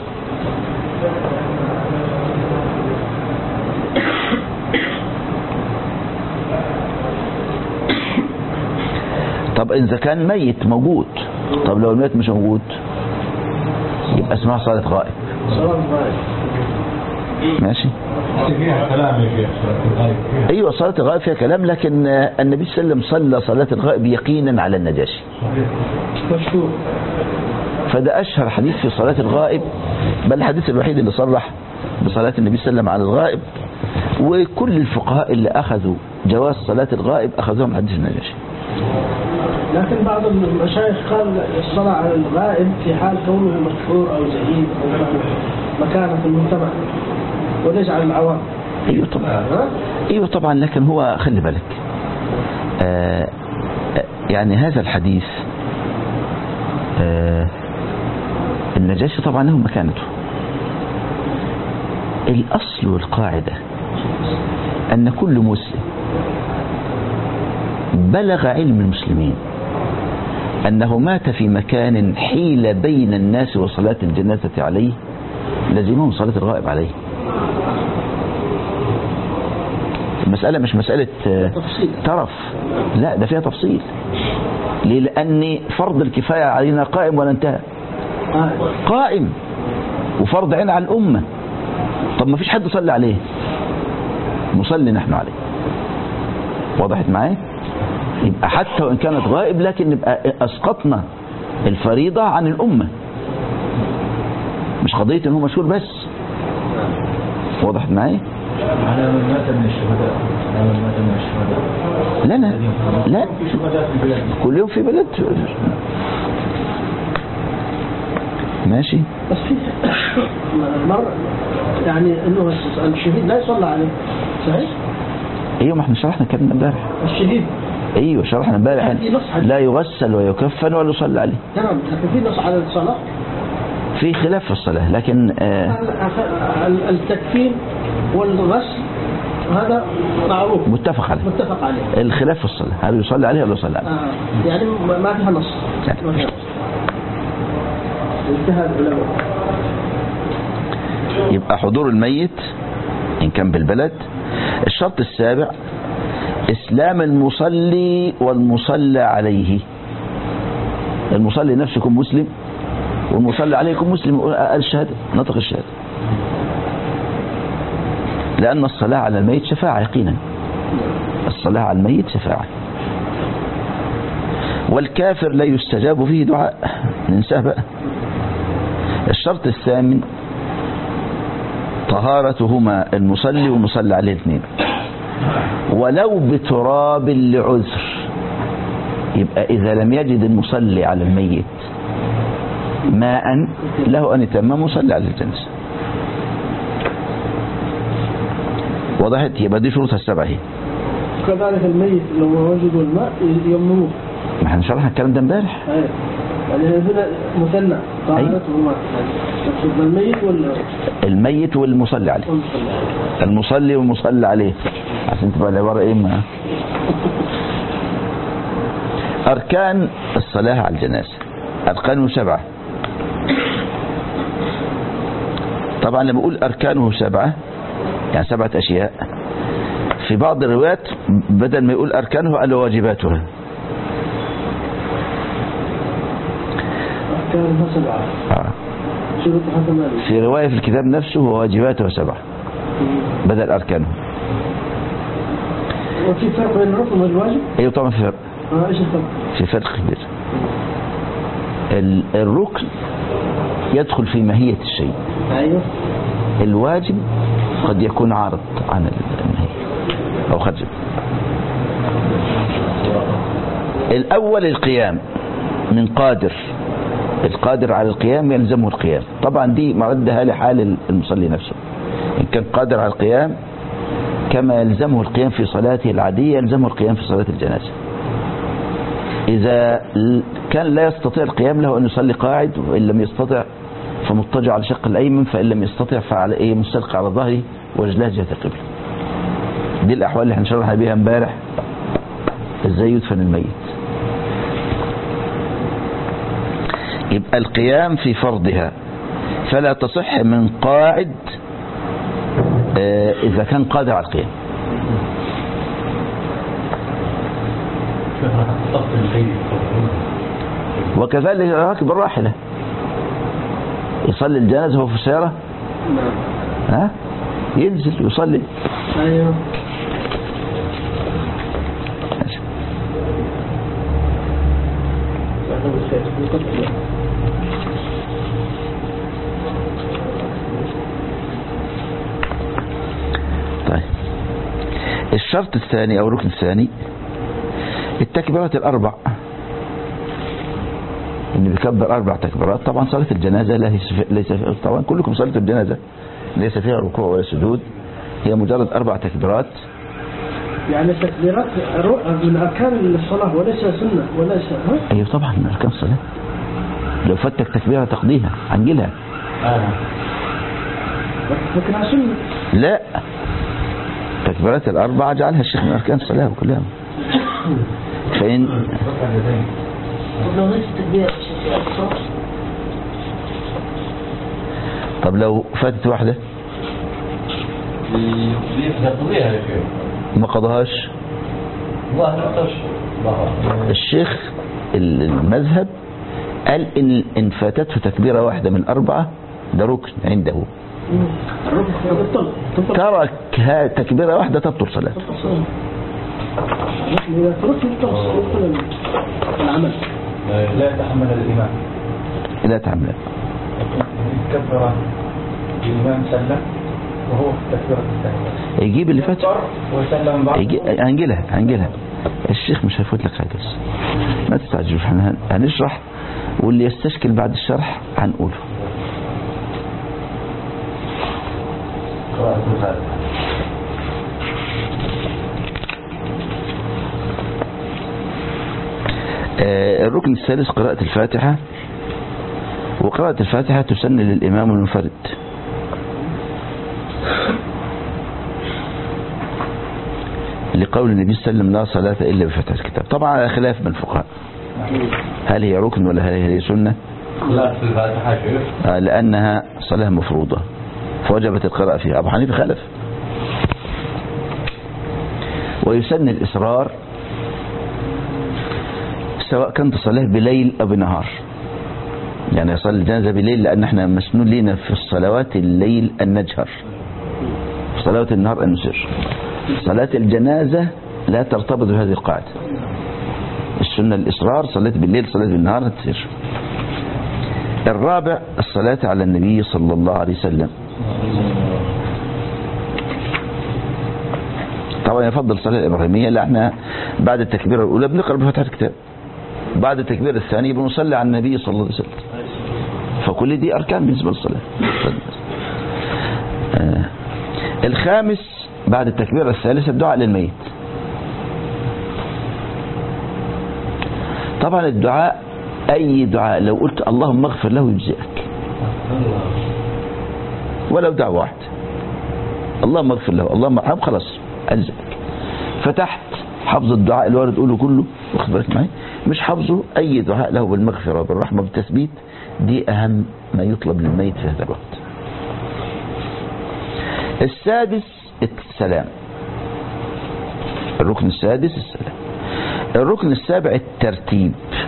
طب إذا كان ميت موجود طب لو الميت مش موجود يبقى اسمها صلاة غائب صلاة الغائب ماشي فيها كلام يا شيخ الغايب فيها ايوه صلاة الغائب فيها كلام لكن آه، النبي صلى الله عليه وسلم صلى صلاة الغائب يقينا على النجاشي مشهور فده اشهر حديث في صلاة الغائب بل الحديث الوحيد اللي صرح بصلاة النبي صلى الله عليه وسلم على الغائب وكل الفقهاء اللي اخذوا جواز صلاة الغائب اخذوهم من حديث النجاشي لكن بعض المشايخ قال الصلاة على الغائب في حال كونه مشهور أو زهيد أو له مكانة في المجتمع ونجعل العوام ايوه طبعا ها؟ ايوه طبعا لكن هو خلي بالك آه آه، يعني هذا الحديث آه النجاشي طبعا له مكانته الاصل والقاعده ان كل مسلم بلغ علم المسلمين انه مات في مكان حيل بين الناس وصلاه الجنازه عليه لزمهم صلاه الغائب عليه المسألة مش مسألة آه، تفصيل. ترف لا ده فيها تفصيل ليه لأن فرض الكفاية علينا قائم ولا انتهى آه. قائم وفرض عين على الأمة طب ما فيش حد صلى عليه نصلي نحن عليه وضحت معايا يبقى حتى وإن كانت غائب لكن نبقى أسقطنا الفريضة عن الأمة مش قضية إن هو مشهور بس وضحت معايا على من مات من الشهداء على من مات من الشهداء لا لا لا في شهداء في البلاد كل يوم في بلد ماشي بس في مرة يعني انه الشهيد لا يصلى عليه صحيح؟ ايوه ما احنا شرحنا كلامنا امبارح الشهيد ايوه شرحنا امبارح في نص حديث. لا يغسل ويكفن ولا يصلى عليه نعم لكن في نص على الصلاة في خلاف في الصلاة لكن آه ال- التكفين والغسل هذا معروف متفق عليه متفق عليه الخلاف في الصلاة هل يصلي عليه ولا يصلي عليه آه يعني ما ما فيها نص لا. ما فيها نص اجتهاد العلماء يبقى حضور الميت إن كان بالبلد الشرط السابع إسلام المصلي والمصلى عليه المصلي نفسه يكون مسلم والمصلي عليه يكون مسلم قال الشهادة نطق الشهادة لأن الصلاة على الميت شفاعة يقينا الصلاة على الميت شفاعة والكافر لا يستجاب فيه دعاء ننساه بقى الشرط الثامن طهارتهما المصلي والمصلى عليه الاثنين ولو بتراب لعذر يبقى إذا لم يجد المصلي على الميت ماء له أن يتمم مصلي على الجنازة وضحت يبقى دي شروطها السبعة هي وكذلك الميت لو وجدوا الماء يمنوه ما احنا شرحنا الكلام ده امبارح أيوة. يعني هنا مثنى طهارته الماء يقصد الميت ولا الميت والمصلي عليه والمصلي عليه؟ المصلي والمصلي عليه عشان تبقى العبارة ايه ما أركان الصلاة على الجنازة أركانه سبعة طبعا لما أقول أركانه سبعة يعني سبعة أشياء في بعض الروايات بدل ما يقول أركانه قال واجباتها أركانها سبعة آه. شروطها ثمانية في رواية في الكتاب نفسه واجباته سبعة بدل أركانه وفي فرق بين الركن والواجب؟ أيوة طبعا في فرق آه ايش الفرق؟ في فرق كبير ال- الركن يدخل في ماهية الشيء ايوه الواجب قد يكون عارض عن الماهية أو خرج الأول القيام من قادر القادر على القيام يلزمه القيام طبعا دي مردها لحال المصلي نفسه إن كان قادر على القيام كما يلزمه القيام في صلاته العادية يلزمه القيام في صلاة الجنازة إذا ل- كان لا يستطيع القيام له أن يصلي قاعد وإن لم يستطع فمضطجع على شق الأيمن فإن لم يستطع فعلى إيه مستلقى على ظهره ورجلاه جهة القبلة دي الأحوال اللي احنا شرحنا بيها امبارح إزاي يدفن الميت يبقى القيام في فرضها فلا تصح من قاعد آه، إذا كان قادر على القيام ضغط البيت وكذلك راكب الراحلة يصلي الجنازة وهو في السيارة نعم ها ينزل يصلي ايوه هذا بالخير يقدر. طيب الشرط الثاني أو الركن الثاني التكبيرات الأربع اللي بيكبر أربع تكبيرات طبعا صلاة الجنازة ليس في- ليس في- طبعا كلكم صلاة الجنازة ليس فيها ركوع ولا سجود هي مجرد أربع تكبيرات يعني تكبيرات الرو- من اركان الصلاه وليس سنه وليس ها؟ أيوة طبعا من أركان الصلاة لو فاتك تكبيرة تقضيها عنجلها فكرها سنه لا تكبيرات الأربعة جعلها الشيخ من أركان الصلاة كلها فإن طب لو نفس التكبير شيء أقصى طب لو فاتت واحدة يقضيها يا شيخ ما قضاهاش الله لا تشهر الشيخ المذهب قال إن إن فاتته تكبيرة واحدة من أربعة ده ركن عنده الركن بالطل تبطل تركها تكبيرة واحدة تبطل صلاته لكن اذا تركت تبطل العمل لا يتحمل الإمام لا تعمل كبر الإمام سلم وهو في التكبيرة الثانية يجيب اللي فات كبر وسلم بعد يجي هنجيلها هنجيلها الشيخ مش هيفوت لك حاجة بس ما تستعجلوش احنا هن- هنشرح واللي يستشكل بعد الشرح هنقوله قراءة الفاتحة آه، الركن الثالث قراءة الفاتحة وقراءة الفاتحة تسن للإمام المنفرد لقول النبي صلى الله عليه وسلم لا صلاة إلا بفتح الكتاب طبعا على خلاف من الفقهاء هل هي ركن ولا هل هي سنة خلاف الفاتحة شيخ آه، لأنها صلاة مفروضة فوجبت القراءة فيها أبو حنيفة خالف ويسن الإصرار سواء كانت صلاة بليل أو بنهار يعني يصلي الجنازة بليل لأن احنا مسنون لنا في الصلوات الليل أن نجهر في صلوات النهار أن نسر صلاة الجنازة لا ترتبط بهذه القاعدة السنة الإصرار صليت بالليل صليت بالنهار تسير الرابع الصلاة على النبي صلى الله عليه وسلم طبعا يفضل الصلاة الإبراهيمية لأن احنا بعد التكبيرة الأولى بنقرأ بفتحة الكتاب بعد التكبير الثاني بنصلي على النبي صلى الله عليه وسلم فكل دي أركان بالنسبة للصلاة آه. الخامس بعد التكبير الثالث الدعاء للميت طبعا الدعاء أي دعاء لو قلت اللهم اغفر له يجزئك ولو دعوة واحدة اللهم اغفر له اللهم ارحمه خلاص أجزئك فتحت حفظ الدعاء اللي وارد قوله كله واخد بالك معي مش حفظه أي دعاء له بالمغفرة وبالرحمة بالتثبيت دي أهم ما يطلب للميت في هذا الوقت السادس السلام الركن السادس السلام الركن السابع الترتيب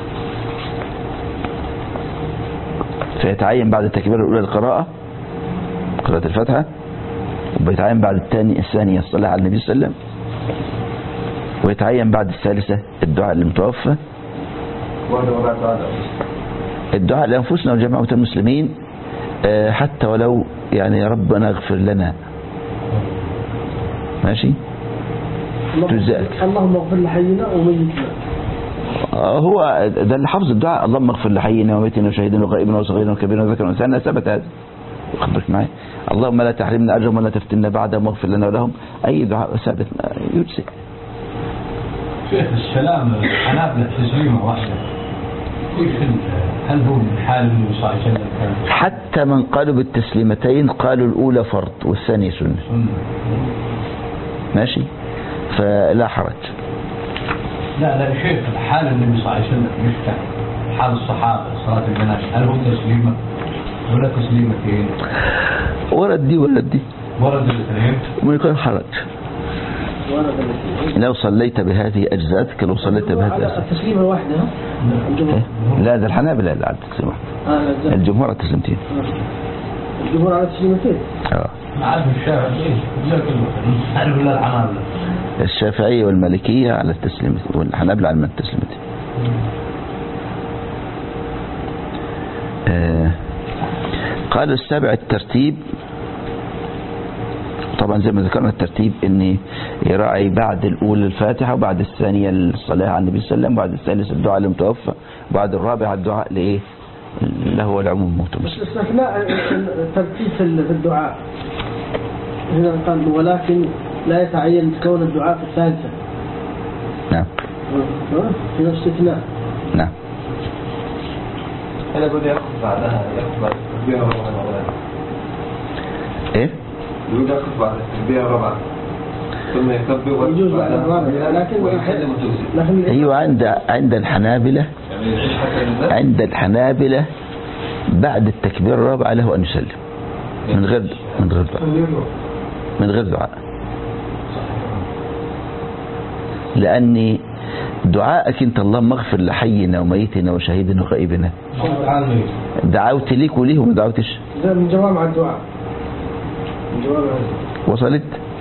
فيتعين بعد التكبيرة الأولى القراءة قراءة الفاتحة وبيتعين بعد الثاني الثانية الصلاة على النبي صلى الله عليه وسلم ويتعين بعد الثالثة الدعاء للمتوفى واحدة وبعد بعد الدعاء لأنفسنا وجماعة المسلمين آه، حتى ولو يعني يا ربنا اغفر لنا ماشي اللهم- جزاك. اللهم اغفر لحينا وميتنا آه، هو ده اللي حفظ الدعاء اللهم اغفر لحينا وميتنا وشهيدنا وغائبنا وصغيرنا وكبيرنا وذكرنا وانثانا ثبت هذا واخد بالك معايا اللهم لا تحرمنا اجرهم ولا تفتنا بعدهم واغفر لنا ولهم اي دعاء ثابت آه، يجزي شيخ السلام الحنابلة تسليمة واحدة كيف ال- هل هو من حال النبي صلى الله عليه وسلم كان حتى من قالوا بالتسليمتين قالوا الاولى فرض والثانيه سنه سنة ماشي فلا حرج لا لا شيخ حال النبي صلى الله عليه وسلم مش كان حال الصحابة صلاة الجنازة هل هو تسليمة ولا تسليمتين ورد دي ورد دي ورد الاثنين ومن غير حرج وانا بالتي. لو صليت بهذه أجزاتك لو صليت بهذه على أجزاتك التسليمة الواحدة ها؟ الجمهور لا ده الحنابلة اللي على التسليم واحد. آه، الأجزاء. الجمهور على التسليمتين الجمهور على التسليمتين اه عارف الشافعي جزاك الله خير عارف الله الحنابلة الشافعية والمالكية على التسليمتين والحنابلة على التسليمتين آه قال السابع الترتيب طبعا زي ما ذكرنا الترتيب ان يراعي بعد الاولى الفاتحه وبعد الثانيه الصلاه على النبي صلى الله عليه وسلم وبعد الثالث الدعاء للمتوفى وبعد الرابع الدعاء لايه اللي هو العموم موت بس المسلم استثناء الترتيب في ال- في الدعاء هنا قال ولكن لا يتعين كون الدعاء في الثالثة نعم ها؟ هنا استثناء نعم أنا بقول ياخذ بعدها ياخذ بعد التكبيرة الرابعة ايه يقول ياخذ بعد التكبيرة الرابعة ثم يكبر يجوز بعد الرابع لكن ويسلم وتجزي لكن ايوه عند عند الحنابلة يعني يعيش حتى لله عند الحنابلة بعد التكبير الرابع له ان يسلم من غير من غير دعاء من غير دعاء لأن دعائك انت اللهم اغفر لحينا وميتنا وشهيدنا وغائبنا عالمي دعوت ليك وليه وما دعوتش ده من جوامع الدعاء من جوامع الدعاء. وصلت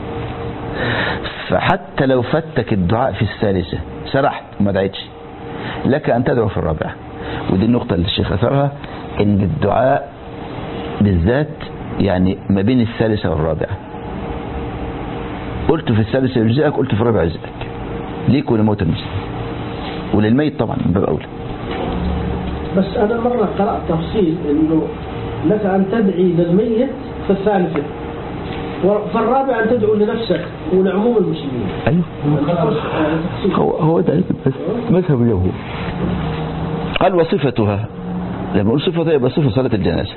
فحتى لو فتك الدعاء في الثالثة سرحت وما دعيتش لك أن تدعو في الرابعة ودي النقطة اللي الشيخ أثرها إن الدعاء بالذات يعني ما بين الثالثة والرابعة قلت في الثالثة يجزئك قلت في الرابعة يجزئك ليك ولموت المسلم وللميت طبعا من باب أولى بس أنا مرة قرأت تفصيل إنه لك أن تدعي للميت في الثالثة وفي الرابع أن تدعو لنفسك ولعموم المسلمين أيوه آه، تفصيل. هو هو ده بس مذهب اليهود قال وصفتها لما نقول صفتها يبقى صفة صلاة الجنازة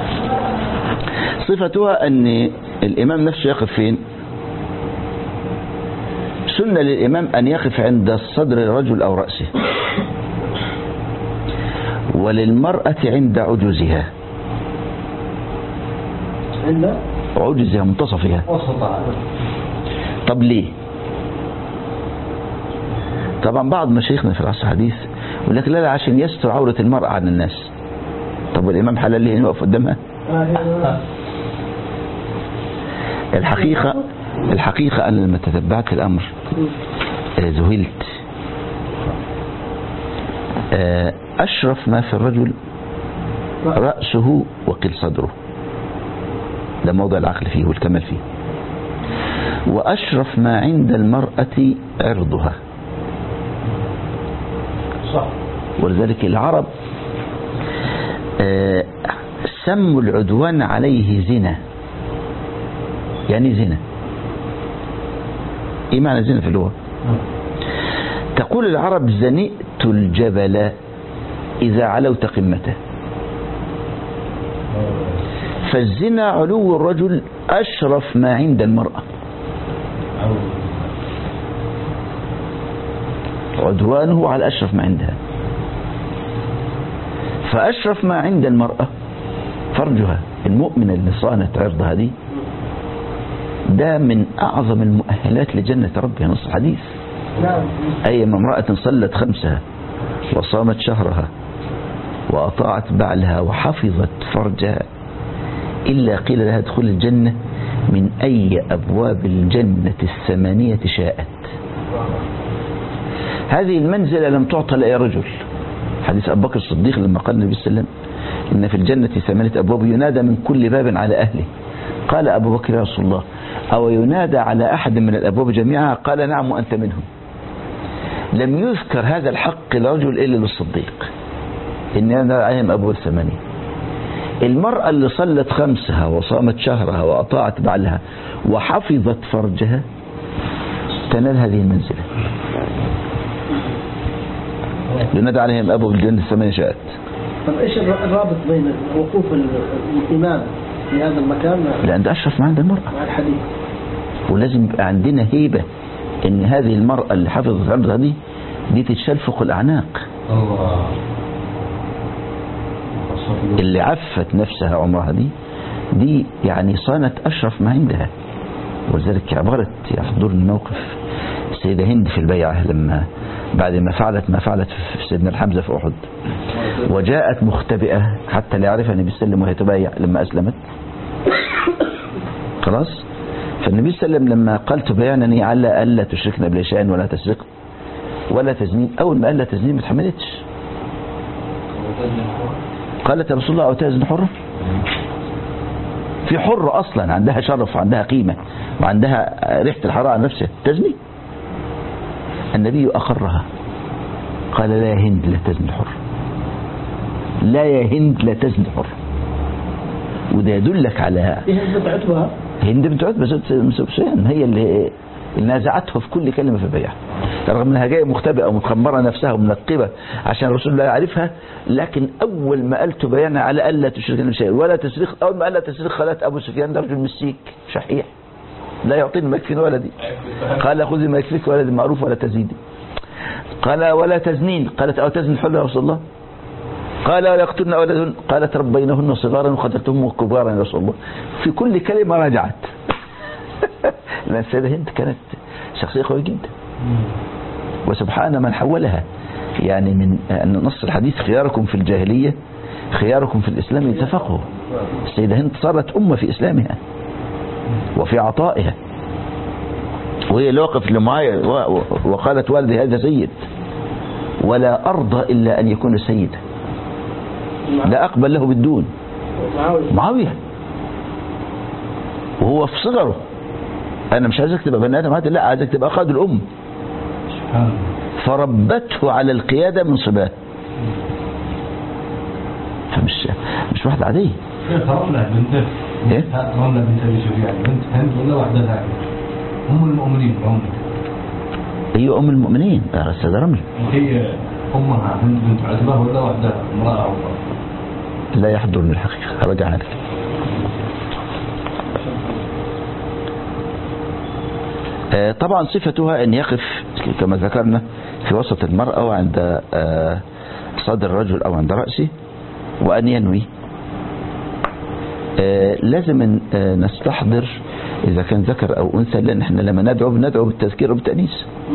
صفتها أن الإمام نفسه يقف فين سنة للإمام أن يقف عند صدر الرجل أو رأسه وللمرأة عند عجزها عند عجزها منتصفها وسط طب ليه طبعا بعض مشايخنا في العصر الحديث يقول لك لا لا عشان يستر عورة المرأة عن الناس طب والإمام حلال ليه إنه يقف قدامها آه، هنا. الحقيقة الحقيقة أنا لما تتبعت الأمر آه، ذهلت آه، أشرف ما في الرجل رأسه وقل صدره ده موضع العقل فيه والكمال فيه وأشرف ما عند المرأة عرضها صح ولذلك العرب آه، سموا العدوان عليه زنا يعني زنا ايه معنى زنا في اللغة تقول العرب زنئت الجبل إذا علوت قمته فالزنا علو الرجل أشرف ما عند المرأة عدوانه على أشرف ما عندها فأشرف ما عند المرأة فرجها المؤمنة اللي صانت عرضها دي ده من أعظم المؤهلات لجنة ربها نص الحديث نعم أيما امرأة صلت خمسها وصامت شهرها وأطاعت بعلها وحفظت فرجها إلا قيل لها ادخل الجنة من أي أبواب الجنة الثمانية شاءت هذه المنزلة لم تعطى لأي رجل حديث أبو بكر الصديق لما قال النبي صلى الله عليه وسلم إن في الجنة ثمانية أبواب ينادى من كل باب على أهله قال أبو بكر يا رسول الله أو ينادى على أحد من الأبواب جميعها قال نعم وأنت منهم لم يذكر هذا الحق لرجل إلا للصديق إن أنا عليهم أبواب ثمانية المرأة اللي صلت خمسها وصامت شهرها وأطاعت بعلها وحفظت فرجها تنال هذه المنزلة ينادى عليهم أبواب الجنة الثمانية شاءت طب ايش الر- الرابط بين وقوف ال- الامام في هذا المكان مع- لأن ده أشرف ما عند المرأة مع الحديث؟ ولازم يبقى عندنا هيبة إن هذه المرأة اللي حفظت عرضها دي دي تتشال فوق الأعناق الله اللي عفت نفسها عمرها دي دي يعني صانت أشرف ما عندها ولذلك عبارة يحضرني موقف السيدة هند في البيعة لما بعد ما فعلت ما فعلت في سيدنا الحمزة في أحد وجاءت مختبئة حتى لا يعرفها النبي صلى الله عليه وسلم وهي تبايع لما أسلمت خلاص فالنبي صلى الله عليه وسلم لما قال تبايعنني على ألا تشركنا بلا شيء ولا تسرق ولا تزنين أول ما قال لا تزنين ما اتحملتش قالت يا رسول الله أو تزن حرة في حرة أصلا عندها شرف وعندها قيمة وعندها ريحة الحرارة على نفسها تزني النبي أقرها قال لا يا هند لا تزني حرة لا يا هند لا تزني حرة وده يدلك على ايه هند عتبها؟ هند بنت عتبة زوجة سفيان هي اللي اللي نازعته في كل كلمة في البيع رغم انها جايه مختبئه ومخمره نفسها ومنقبه عشان الرسول لا يعرفها لكن اول ما قال تبينا على الا تشركنا بشيء ولا تسرق اول ما قال لا تسرق خالات ابو سفيان ده رجل مسيك شحيح لا يعطيني ما يكفيني ولدي قال خذي ما يكفيك ولدي معروف ولا تزيدي قال ولا تزنين قالت او تزن حلو يا رسول الله قال ولا يقتلن اولادهن قالت ربينهن صغارا وقتلتهم كبارا يا رسول الله في كل كلمه رجعت لان السيده هند كانت شخصيه قويه جدا وسبحان من حولها يعني من أن نص الحديث خياركم في الجاهلية خياركم في الإسلام يتفقهوا السيدة هند صارت أمة في إسلامها وفي عطائها وهي اللي وقف لمعايا و- و- وقالت والدي هذا سيد ولا أرضى إلا أن يكون سيدا لا أقبل له بالدون معاوية معاوية وهو في صغره أنا مش عايزك تبقى بني آدم عادي لا عايزك تبقى قائد الأم سبحان الله فربته على القيادة من صباه فمش مش واحدة عادية شيخ رملة بنت إيه؟ رملة بنت أبي سفيان بنت هند ولا واحدة ثانية أم المؤمنين رملة هي أم المؤمنين يا السيدة رمل هي أمها هند بنت عتبة ولا واحدة امرأة أخرى لا يحضرني الحقيقة رجع عنك آه، طبعا صفتها أن يقف كما ذكرنا في وسط المرأة وعند آه، صدر الرجل أو عند رأسه وأن ينوي آه، لازم أن آه، نستحضر إذا كان ذكر أو أنثى لأن احنا لما ندعو بندعو بالتذكير وبالتأنيث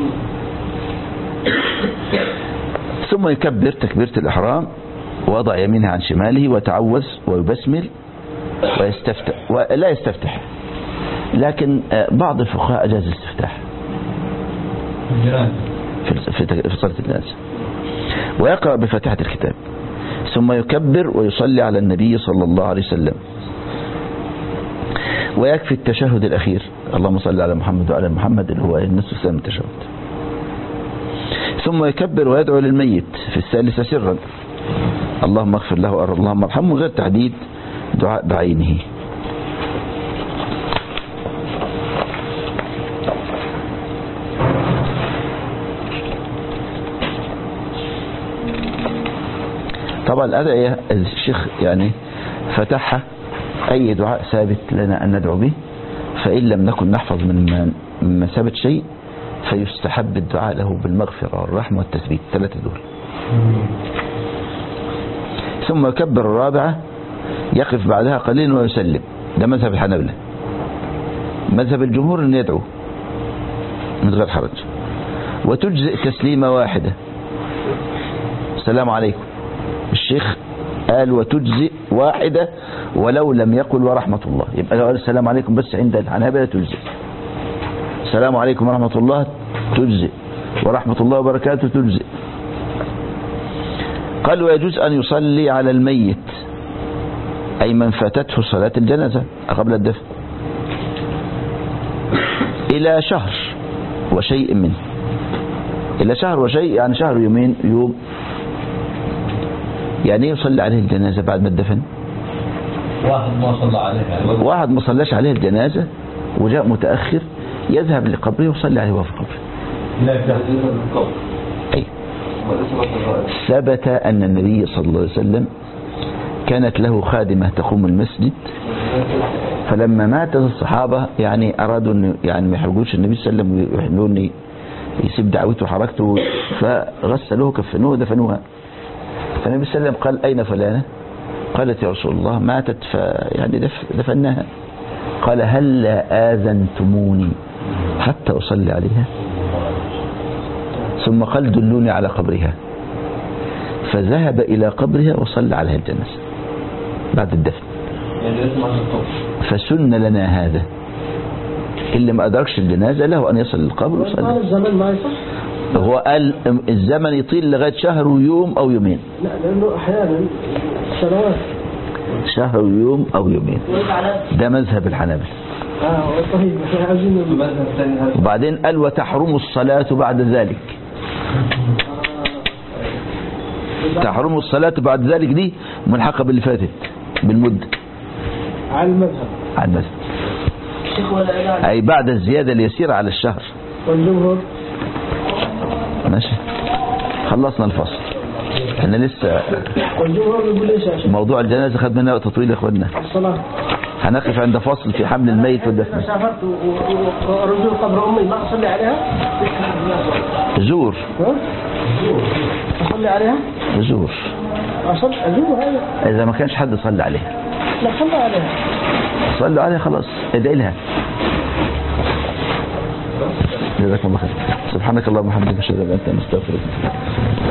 ثم يكبر تكبيرة الإحرام ووضع يمينه عن شماله وتعوذ ويبسمل ويستفتح ولا يستفتح لكن آه، بعض الفقهاء أجاز الاستفتاح الجنازة في في في صلاة الجنازة ويقرأ بفاتحة الكتاب ثم يكبر ويصلي على النبي صلى الله عليه وسلم ويكفي التشهد الأخير اللهم صل على محمد وعلى محمد اللي هو النصف الثاني من التشهد ثم يكبر ويدعو للميت في الثالثة سرا اللهم اغفر له وأر اللهم ارحمه غير تحديد دعاء بعينه طبعا الأدعية الشيخ يعني فتحها أي دعاء ثابت لنا أن ندعو به فإن لم نكن نحفظ من من ثابت شيء فيستحب الدعاء له بالمغفرة والرحمة والتثبيت ثلاثة دول ثم يكبر الرابعة يقف بعدها قليلا ويسلم ده مذهب الحنابلة مذهب الجمهور أن يدعو من غير حرج وتجزئ تسليمة واحدة السلام عليكم الشيخ قال وتجزئ واحدة ولو لم يقل ورحمة الله يبقى لو قال السلام عليكم بس عند الحنابلة تجزئ السلام عليكم ورحمة الله تجزئ ورحمة الله وبركاته تجزئ قال ويجوز أن يصلي على الميت أي من فاتته صلاة الجنازة قبل الدفن إلى شهر وشيء منه إلى شهر وشيء يعني شهر يومين يوم يعني ايه يصلي عليه الجنازة بعد ما الدفن واحد ما صلى عليه يعني واحد ما صلاش عليه الجنازة وجاء متأخر يذهب لقبره ويصلي عليه وهو في قبره لا في القبر أي وليس مثل الرائع ثبت أن النبي صلى الله عليه وسلم كانت له خادمة تقوم المسجد فلما مات الصحابة يعني أرادوا أن يعني ما يحرجوش النبي صلى الله عليه وسلم ويحلوا أن يسيب دعوته وحركته فغسلوه كفنوه ودفنوها فالنبي صلى الله عليه وسلم قال أين فلانة قالت يا رسول الله ماتت ف يعني دف دفناها قال هل آذنتموني حتى أصلي عليها ثم قال دلوني على قبرها فذهب إلى قبرها وصلى عليها الجنازة بعد الدفن يعني ليس مثل القبر فسن لنا هذا اللي ما أدركش الجنازة له أن يصل للقبر طال ويصلي الزمن ما يصح هو قال الزمن يطيل لغاية شهر ويوم أو يومين لا لأنه أحيانا سنوات شهر ويوم أو يومين ويجعل ده مذهب الحنابلة اه طيب احنا عايزين المذهب الثاني هذا وبعدين قال وتحرم الصلاة بعد ذلك تحرم الصلاة بعد ذلك دي ملحقة باللي فاتت بالمدة على المذهب على المذهب الشيخ ولا يجعل أي بعد الزيادة اليسيرة على الشهر والجمهور ماشي خلصنا الفصل احنا لسه والجمهور يقول ايش يا شيخ موضوع الجنازة خد منا وقت طويل يا اخوانا الصلاة هنقف عند فصل في حمل الميت أنا والدفن سافرت و- و- ورجل قبر أمي ما أصلي عليها زور ها؟ أصلي عليها زور أصلي أزور هذا إذا ما كانش حد صلى عليها لا صلى عليها صلوا عليها خلاص ادعي لها جزاكم الله خير سبحانك اللهم وبحمدك اشهد ان لا اله الا انت نستغفرك